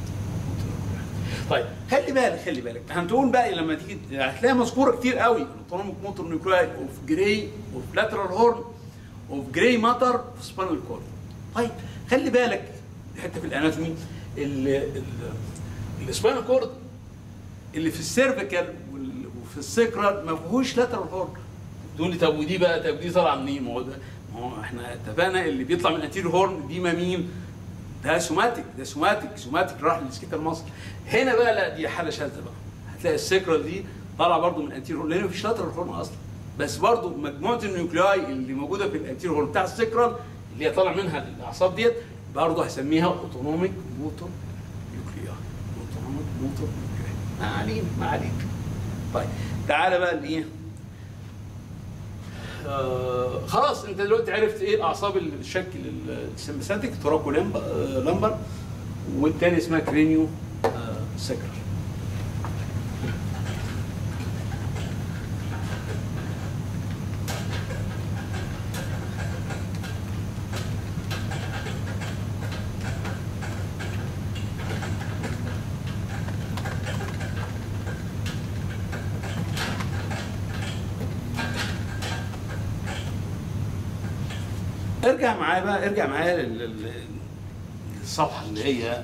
طيب خلي بالك خلي بالك هنقول بقى لما تيجي هتلاقيها مذكوره كتير قوي الاوتونوميك موتور نيوكلياي اوف جراي اوف لاترال هورن اوف جراي ماتر في سبانال كورد طيب خلي بالك دي حته في الاناتومي السباينال كورد اللي في السيرفيكال وال- وفي السيكرال ما فيهوش لاترال هورن تقول لي طب ودي بقى طب دي طالعه منين؟ ما هو ده ما هو احنا اتفقنا اللي بيطلع من انتيريور هورن دي ما مين؟ ده سوماتيك ده سوماتيك سوماتيك راح للسكيتا المصري هنا بقى لا دي حاله شاذه بقى هتلاقي السيكرال دي طالعه برضو من انتيريور هورن لان مفيش لاترال هورن اصلا بس برضو مجموعه النيوكلاي اللي موجوده في الانتيريور هورن بتاع السيكرال اللي هي طالع منها الاعصاب ديت برضو هسميها اوتونوميك موتور نيوكلياي اوتونوميك موتور نيوكلياي ما علينا ما علينا طيب تعالى بقى لايه آه خلاص انت دلوقتي عرفت ايه الاعصاب اللي بتشكل السمباثيك تراكو لمب- آه، لمبر والتاني اسمها كرينيو آه سكر ارجع معايا بقى ارجع معايا لل- لل- للصفحه اللي هي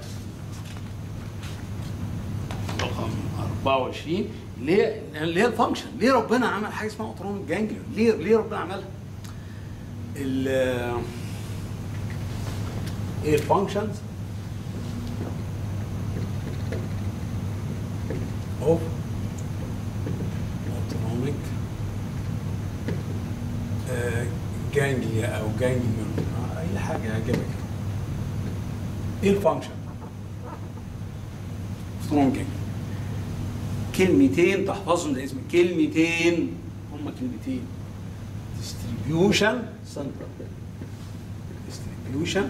رقم 24 اللي هي اللي هي الفانكشن ليه ربنا عمل حاجه اسمها اوتونوميك جانجليون ليه ليه ربنا عملها ال ايه الفانكشنز اوف اوتونوميك جانجليا او جانجليون اي حاجه يعجبك ايه الفانكشن اوتونوميك جانجليون كلمتين تحفظهم ده اسم كلمتين هم كلمتين distribution center distribution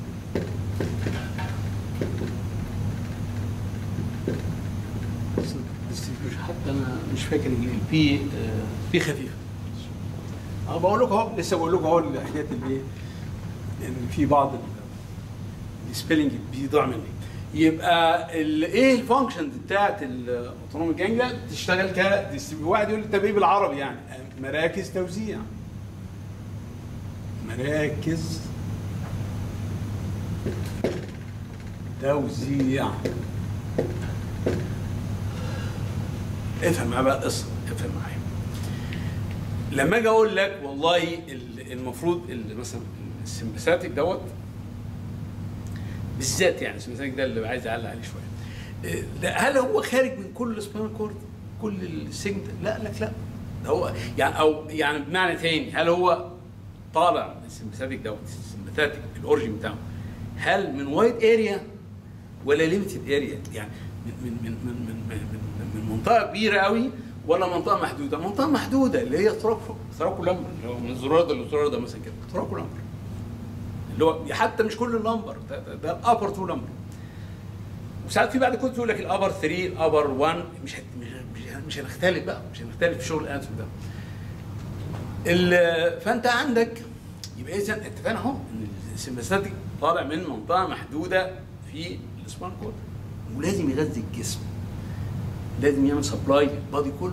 distribution حتى انا مش فاكر البي بي خفيفه انا بقول لكم اهو لسه بقول لكم اهو الحاجات اللي ايه ان في بعض السبيلنج بيضيع مني يبقى ال- ايه الفانكشنز بتاعت الاوتونوميك جانجليا تشتغل كديستريبيوشن واحد يقول لي طب ايه بالعربي يعني مراكز توزيع مراكز توزيع افهم معايا بقى القصه افهم معايا لما اجي اقول لك والله ال- المفروض ال- مثلا السمباثيك دوت بالذات يعني السمباثيك ده اللي عايز اعلق عليه شويه إيه، ده هل هو خارج من كل السباينال كورد كل السجن لا لك لا ده هو يعني او يعني بمعنى تاني هل هو طالع من السمباثيك دوت السمباثيك الاوريجن بتاعه هل من وايد اريا ولا ليميتد اريا يعني من من من من من, من, من, من منطقه كبيره قوي ولا منطقه محدوده منطقه محدوده اللي هي تراكو تراكو لمبر اللي هو من الزرار ده للزرار ده مثلا كده تراكو لمبر اللي هو حتى مش كل اللمبر ده, ده, ده الابر تو لمبر وساعات في بعد كنت يقول لك الابر 3 الابر 1 مش هت- مش مش, مش هنختلف بقى مش هنختلف في شغل الانسب ده ال- فانت عندك يبقى اذا اتفقنا اهو ان السمباثيك طالع من منطقه محدوده في السبان كود ولازم يغذي الجسم لازم يعمل سبلاي للبادي كله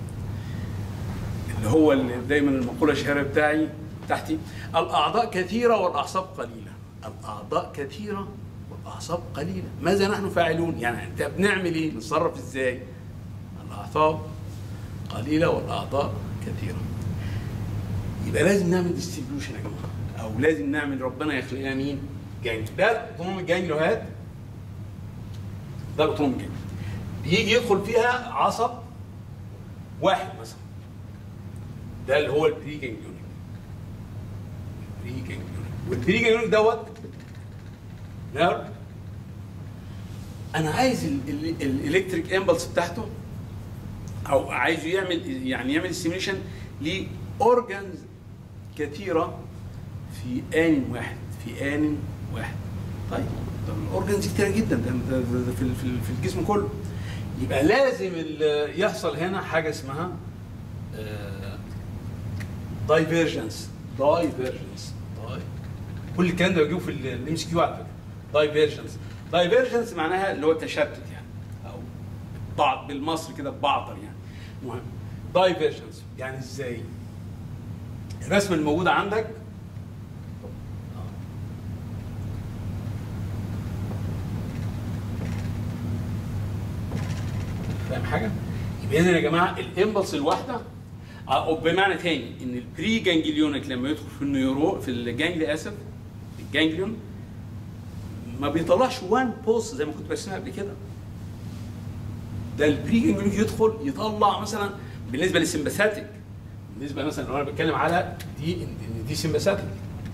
اللي هو اللي دايما المقوله الشهيره بتاعي بتاعتي الاعضاء كثيره والاعصاب قليله الاعضاء كثيره والاعصاب قليله ماذا نحن فاعلون يعني انت بنعمل ايه نتصرف ازاي الاعصاب قليله والاعضاء كثيره يبقى لازم نعمل ديستريبيوشن يا جماعه او لازم نعمل ربنا يخلق لنا مين؟ جانجل ده الاوتونوميك الجانجلوهات ده الاوتونوميك جانجل بيجي يدخل فيها عصب واحد مثلا ده اللي هو البري جانجليونيك البري جانجليونيك والبري جانجليونيك دوت نيرف انا عايز الالكتريك امبلس بتاعته او عايزه يعمل يعني يعمل ستيميشن لاورجنز كثيره في ان واحد في ان واحد طيب طب الاورجنز كتيره جدا ده, ده, ده, ده في, ال- في, ال- في الجسم كله يبقى لازم ال- يحصل هنا حاجه اسمها دايفيرجنس دايفيرجنس كل الكلام ده بجيبه في الام اس كيو على فكره دايفيرجنس دايفيرجنس معناها اللي هو التشتت يعني او بعض بالمصري كده بعضر يعني المهم دايفيرجنس يعني ازاي الرسمه الموجوده عندك فاهم حاجه؟ يبقى اذا يا جماعه الامبلس الواحده أو بمعنى تاني ان البري جانجليونيك لما يدخل في النيورو في الجانجلي اسف الجانجليون ما بيطلعش وان بوست زي ما كنت برسمها قبل كده ده البري جانجليونيك يدخل يطلع مثلا بالنسبه للسمباثيك بالنسبه مثلا لو انا بتكلم على دي ان دي سمباثيك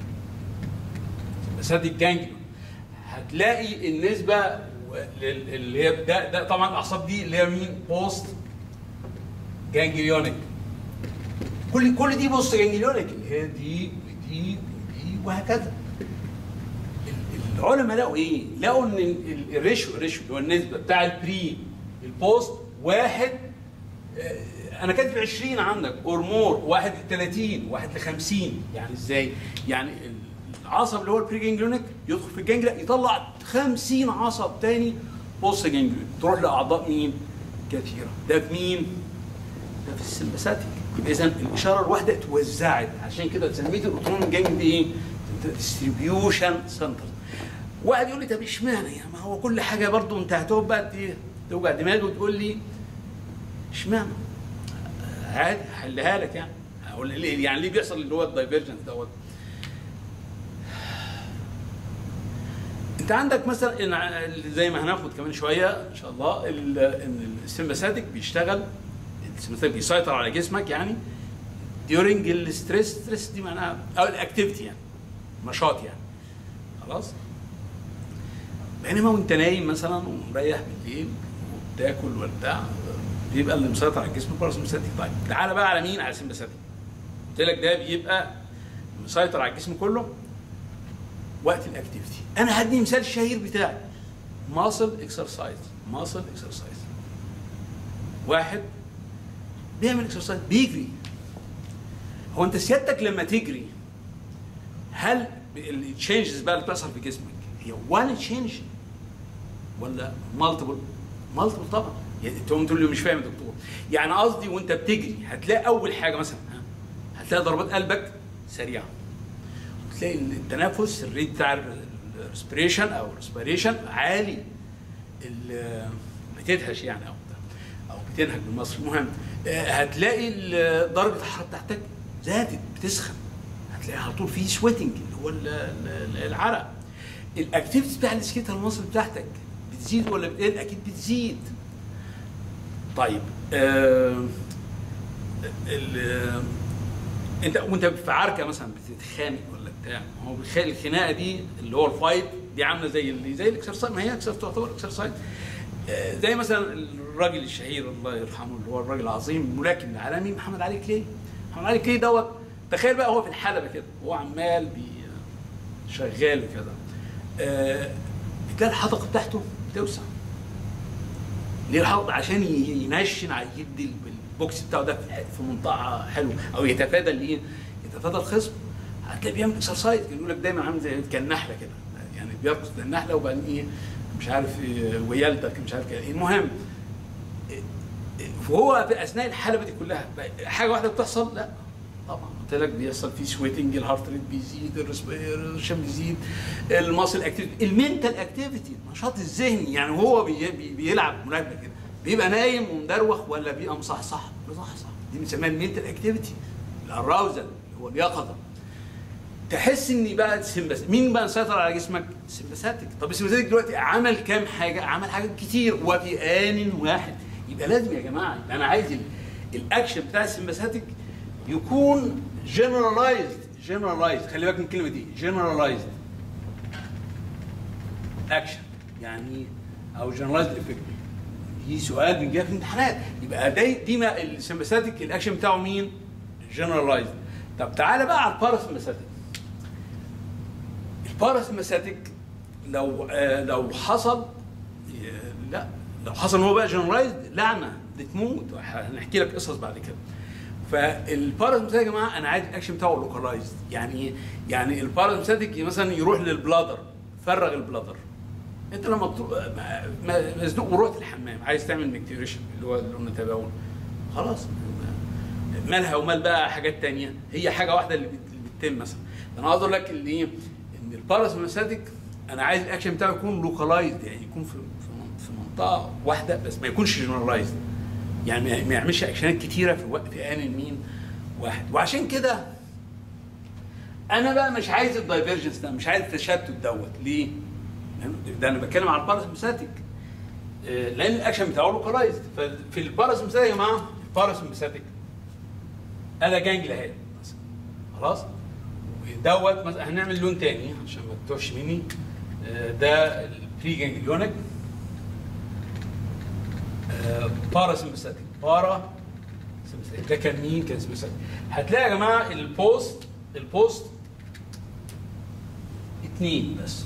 سمباثيك جانجليون هتلاقي النسبه لل- اللي هي ده ده طبعا الاعصاب دي اللي هي مين بوست جانجليونيك كل كل دي بوست جانجليونيك اللي هي دي ودي ودي وهكذا ال- العلماء لقوا ايه؟ لقوا ان ال- ال- الريشيو الريشيو اللي هو النسبه بتاع البري البوست واحد آه، انا كاتب 20 عندك اور مور واحد ل 30 واحد ل 50 يعني ازاي؟ يعني العصب اللي هو البري جانجليونيك يدخل في الجانجليا يطلع 50 عصب تاني بوست جانجليونيك تروح لاعضاء مين؟ كثيره ده في مين؟ ده في السمباثيك اذا الاشاره الواحده اتوزعت عشان كده سميت الاوتونوميك جانج دي ايه؟ ديستريبيوشن سنتر واحد يقول لي طب اشمعنى يعني ما هو كل حاجه برضه انت هتقعد بقى ت- توجع دماغي وتقول لي اشمعنى عادي هحلها لك يعني هقول ليه يعني ليه بيحصل اللي هو الدايفرجنس دوت انت عندك مثلا إن- زي ما هناخد كمان شويه ان شاء الله ال- ان السمباثيك بيشتغل السمباثيك بيسيطر على جسمك يعني during الستريس ستريس دي معناها او الاكتيفيتي يعني نشاط يعني خلاص بينما وانت نايم مثلا ومريح بالليل وبتاكل ولا بتاع بيبقى اللي مسيطر على الجسم الباراسمباثيك طيب تعالى بقى على مين على السمباثيك قلت لك ده بيبقى مسيطر على الجسم كله وقت الاكتيفيتي انا هدي مثال الشهير بتاعي ماسل اكسرسايز ماسل اكسرسايز واحد بيعمل اكسرسايز بيجري هو انت سيادتك لما تجري هل التشينجز بقى اللي بتحصل في جسمك هي وان تشينج ولا مالتيبل مالتيبل طبعا يعني انت تقوم تقول لي مش فاهم يا دكتور يعني قصدي وانت بتجري هتلاقي اول حاجه مثلا ها، هتلاقي ضربات قلبك سريعه تلاقي التنفس الريت بتاع الريسبريشن او الريسبيريشن عالي ال- بتدهش يعني او او بتنهج بالمصري المهم آه، هتلاقي ال- درجه الحراره بتاعتك زادت بتسخن هتلاقي على طول في سويتنج اللي هو ال- ال- العرق الاكتيفيتي بتاع السكيتال المصري بتاعتك بتزيد ولا بتقل اكيد بتزيد طيب آه ال- انت وانت في عركه مثلا بتتخانق ولا بتاع ما هو بيخ- الخناقه دي اللي هو الفايت دي عامله زي اللي زي الاكسرسايز ما هي اكسرسايز تعتبر اكسرسايز آه، زي مثلا الراجل الشهير الله يرحمه اللي هو الراجل العظيم الملاكم العالمي محمد علي كلاي محمد علي كلاي دوت تخيل بقى هو في الحلبه كده هو عمال بي شغال وكده آه، بتلاقي الحدقه بتاعته بتوسع ليه الحلقة عشان ي- ينشن ع- يدي البوكس بتاعه ده في- في منطقه حلوه او يتفادى الايه؟ يتفادى الخصم هتلاقيه بيعمل اكسرسايز يقول لك دايما عامل زي كالنحله كده يعني بيرقص زي النحله وبعدين ايه مش عارف إيه ويلدك مش عارف كده المهم إيه، إيه، فهو في اثناء الحلبه دي كلها بقى حاجه واحده بتحصل لا طبعا قلت لك بيحصل فيه سويتنج الهارت ريت بيزيد الريسبيريشن بيزيد الماسل اكتيفيتي المنتال اكتيفيتي النشاط الذهني يعني هو بي بي بيلعب ملاكمه كده بيبقى نايم ومدروخ ولا بيبقى مصحصح مصحصح دي بنسميها المنتال اكتيفيتي الاراوزل اللي هو اليقظه تحس ان بقى السمبس مين بقى مسيطر على جسمك؟ السمباثيك طب السمباثيك دلوقتي عمل كام حاجه؟ عمل حاجات كتير وفي ان واحد يبقى لازم يا جماعه يبقى انا عايز ال- الاكشن بتاع السمباثيك يكون جنرالايزد جنرالايزد خلي بالك من الكلمه دي جنرالايزد اكشن يعني او جنرالايزد افكت دي سؤال بيجي في الامتحانات يبقى دي دي ما السمباثيك الاكشن بتاعه مين؟ جنرالايزد طب تعالى بقى على الباراسمباثيك الباراسمباثيك لو آه لو حصل آه لا لو حصل ان هو بقى جنرالايزد لعنه بتموت هنحكي لك قصص بعد كده فالباراسمباثيك يا جماعه انا عايز الاكشن بتاعه لوكالايزد يعني ايه؟ يعني الباراسمباثيك مثلا يروح للبلادر فرغ البلادر انت لما بتروح م- مزنوق ورحت الحمام عايز تعمل ميكتيريشن اللي هو اللي قلنا تباول خلاص مالها ومال بقى حاجات تانية هي حاجه واحده اللي بت- اللي بتتم مثلا انا عاوز اقول لك اللي ايه ان الباراسمباثيك انا عايز الاكشن بتاعه يكون لوكالايزد يعني يكون في في من- في منطقه واحده بس ما يكونش جنرالايزد يعني ما- ما يعملش اكشنات كتيره في وقت ان مين واحد وعشان كده انا بقى مش عايز الدايفرجنس ده مش عايز التشتت دوت ليه؟ لأن ده انا بتكلم على الباراسمباثيك آه، لان الاكشن بتاعه لوكالايزد ففي الباراسمباثيك يا جماعه الباراسمباثيك انا جانجل اهي مثلا خلاص دوت مثلا هنعمل لون تاني عشان ما تتوهش مني آه، ده البري جانجليونيك بارا سمباثيك بارا سمباثيك ده كان مين كان سمباثيك هتلاقي يا جماعه البوست البوست اتنين بس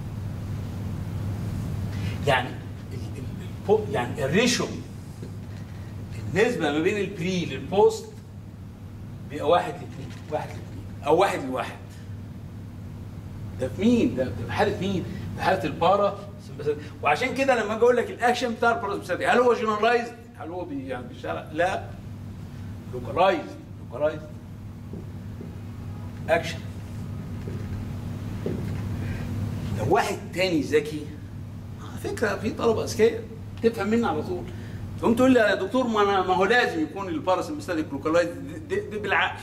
يعني ال ال البو- يعني الريشو النسبه ما بين البري للبوست بيبقى واحد لاثنين واحد لاثنين او واحد لواحد ده في مين؟ ده ده في حاله مين؟ في حاله البارا سمباثيك. وعشان كده لما اجي اقول لك الاكشن بتاع البارا سمباثيك، هل هو جنرالايزد؟ هل هو بي يعني بيشتغل؟ لا لوكالايزد لوكالايزد اكشن لو واحد تاني ذكي على فكره في طلبه اذكياء تفهم مني على طول تقوم تقول لي يا دكتور ما انا ما هو لازم يكون الباراسمبستاتيك لوكالايز بالعقل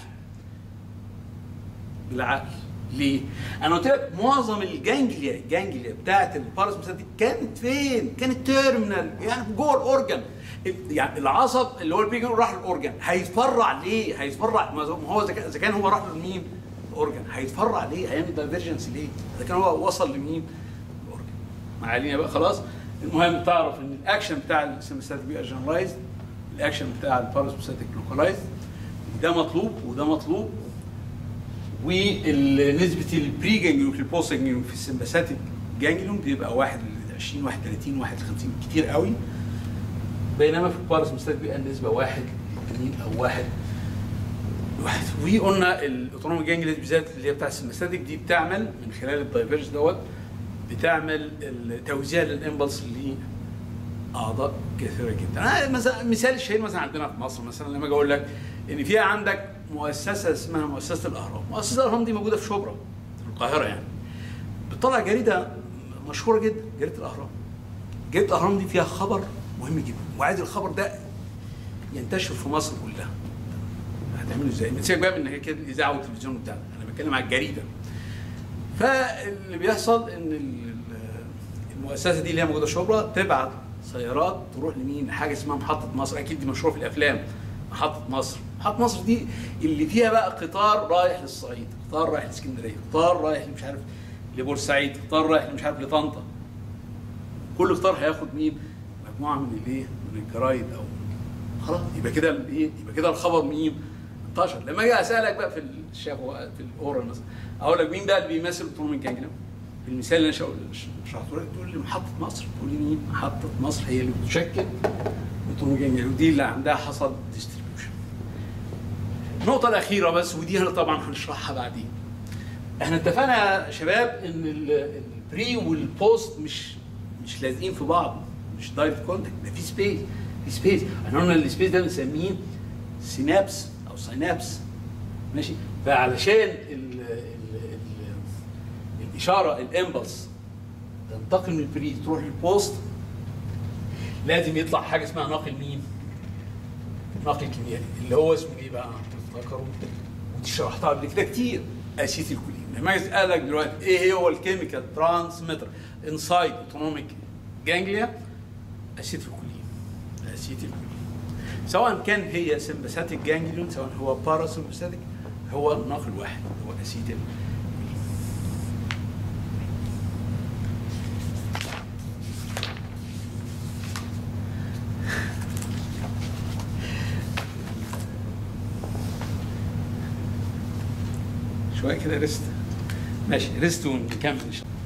بالعقل ليه؟ انا قلت لك معظم الجانجليا الجانجليا بتاعت الباراسمبستاتيك كانت فين؟ كانت تيرمينال يعني جوه الاورجن يعني العصب اللي هو البيجن راح للاورجن هيتفرع ليه؟ هيتفرع ما هو اذا كان إذا كان هو راح لمين؟ الاورجن هيتفرع ليه؟ هيعمل دايفرجنس ليه؟ اذا كان هو وصل لمين؟ الاورجن ما علينا بقى خلاص المهم تعرف ان الاكشن بتاع السمستاتيك بيبقى جنرالايزد الاكشن بتاع الباراسمبستاتيك لوكالايزد وده مطلوب وده مطلوب ونسبة البري جانجليون في البوست جانجليون في السمباثيك جانجليون بيبقى 1 ل 20 1 30 1 ل 50 كتير قوي بينما في الباراسمباثيك بيبقى النسبة 1 ل 2 او 1 واحد وقلنا الاوتونوميك جانجليون بالذات اللي هي بتاع السمباثيك دي بتعمل من خلال الدايفرج دوت بتعمل التوزيع للامبلس لاعضاء كثيره جدا انا مثلا مثال الشهير مثلا عندنا في مصر مثلا لما اجي اقول لك ان في عندك مؤسسه اسمها مؤسسه الاهرام مؤسسه الاهرام دي موجوده في شبرا في القاهره يعني بتطلع جريده مشهوره جدا جريده الاهرام جريده الاهرام دي فيها خبر مهم جدا وعايز الخبر ده ينتشر في مصر كلها هتعمله ازاي؟ سيبك بقى من هي كده الاذاعه والتلفزيون بتاعنا انا بتكلم على الجريده فاللي بيحصل ان ال- المؤسسه دي اللي هي موجوده في شبرا تبعت سيارات تروح لمين؟ حاجه اسمها محطه مصر اكيد دي مشهوره في الافلام محطه مصر محطه مصر دي اللي فيها بقى قطار رايح للصعيد قطار رايح لاسكندريه قطار رايح مش عارف لبورسعيد قطار رايح مش عارف لطنطا كل قطار هياخد مين؟ مجموعه من الايه؟ من الجرايد او خلاص يبقى كده الايه؟ يبقى كده الخبر مين؟ انتشر لما اجي اسالك بقى في الشهوه في الاورال مثلا اقول لك مين بقى اللي بيمثل اوتونوميك جانجليون؟ في المثال اللي انا شا- شرحته لك تقول لي محطه مصر تقول لي مين؟ محطه مصر هي اللي بتشكل اوتونوميك جانجليون ودي اللي عندها حصل ديستريبيوشن. النقطة الأخيرة بس ودي أنا طبعا هنشرحها بعدين. احنا اتفقنا يا شباب ان ال- البري والبوست مش مش لازقين في بعض مش دايركت كونتاكت ده في سبيس في سبيس احنا قلنا السبيس ده بنسميه سينابس او سينابس ماشي فعلشان ال ال ال الاشاره الامبلس تنتقل من البري تروح للبوست لازم يطلع حاجه اسمها ناقل مين؟ ناقل كيميائي اللي هو اسمه ايه بقى؟ تفتكروا؟ ودي شرحتها قبل كده كتير اسيتيل كولين لما اجي اسالك دلوقتي ايه هو الكيميكال ترانسميتر انسايد اوتونوميك جانجليا اسيتيل كولين اسيتيل كولين سواء كان هي سمباثيك جانجليون سواء هو باراسمباثيك هو ناقل واحد هو اسيتيل شويه كده ريست ماشي ريست ونكمل ان شاء الله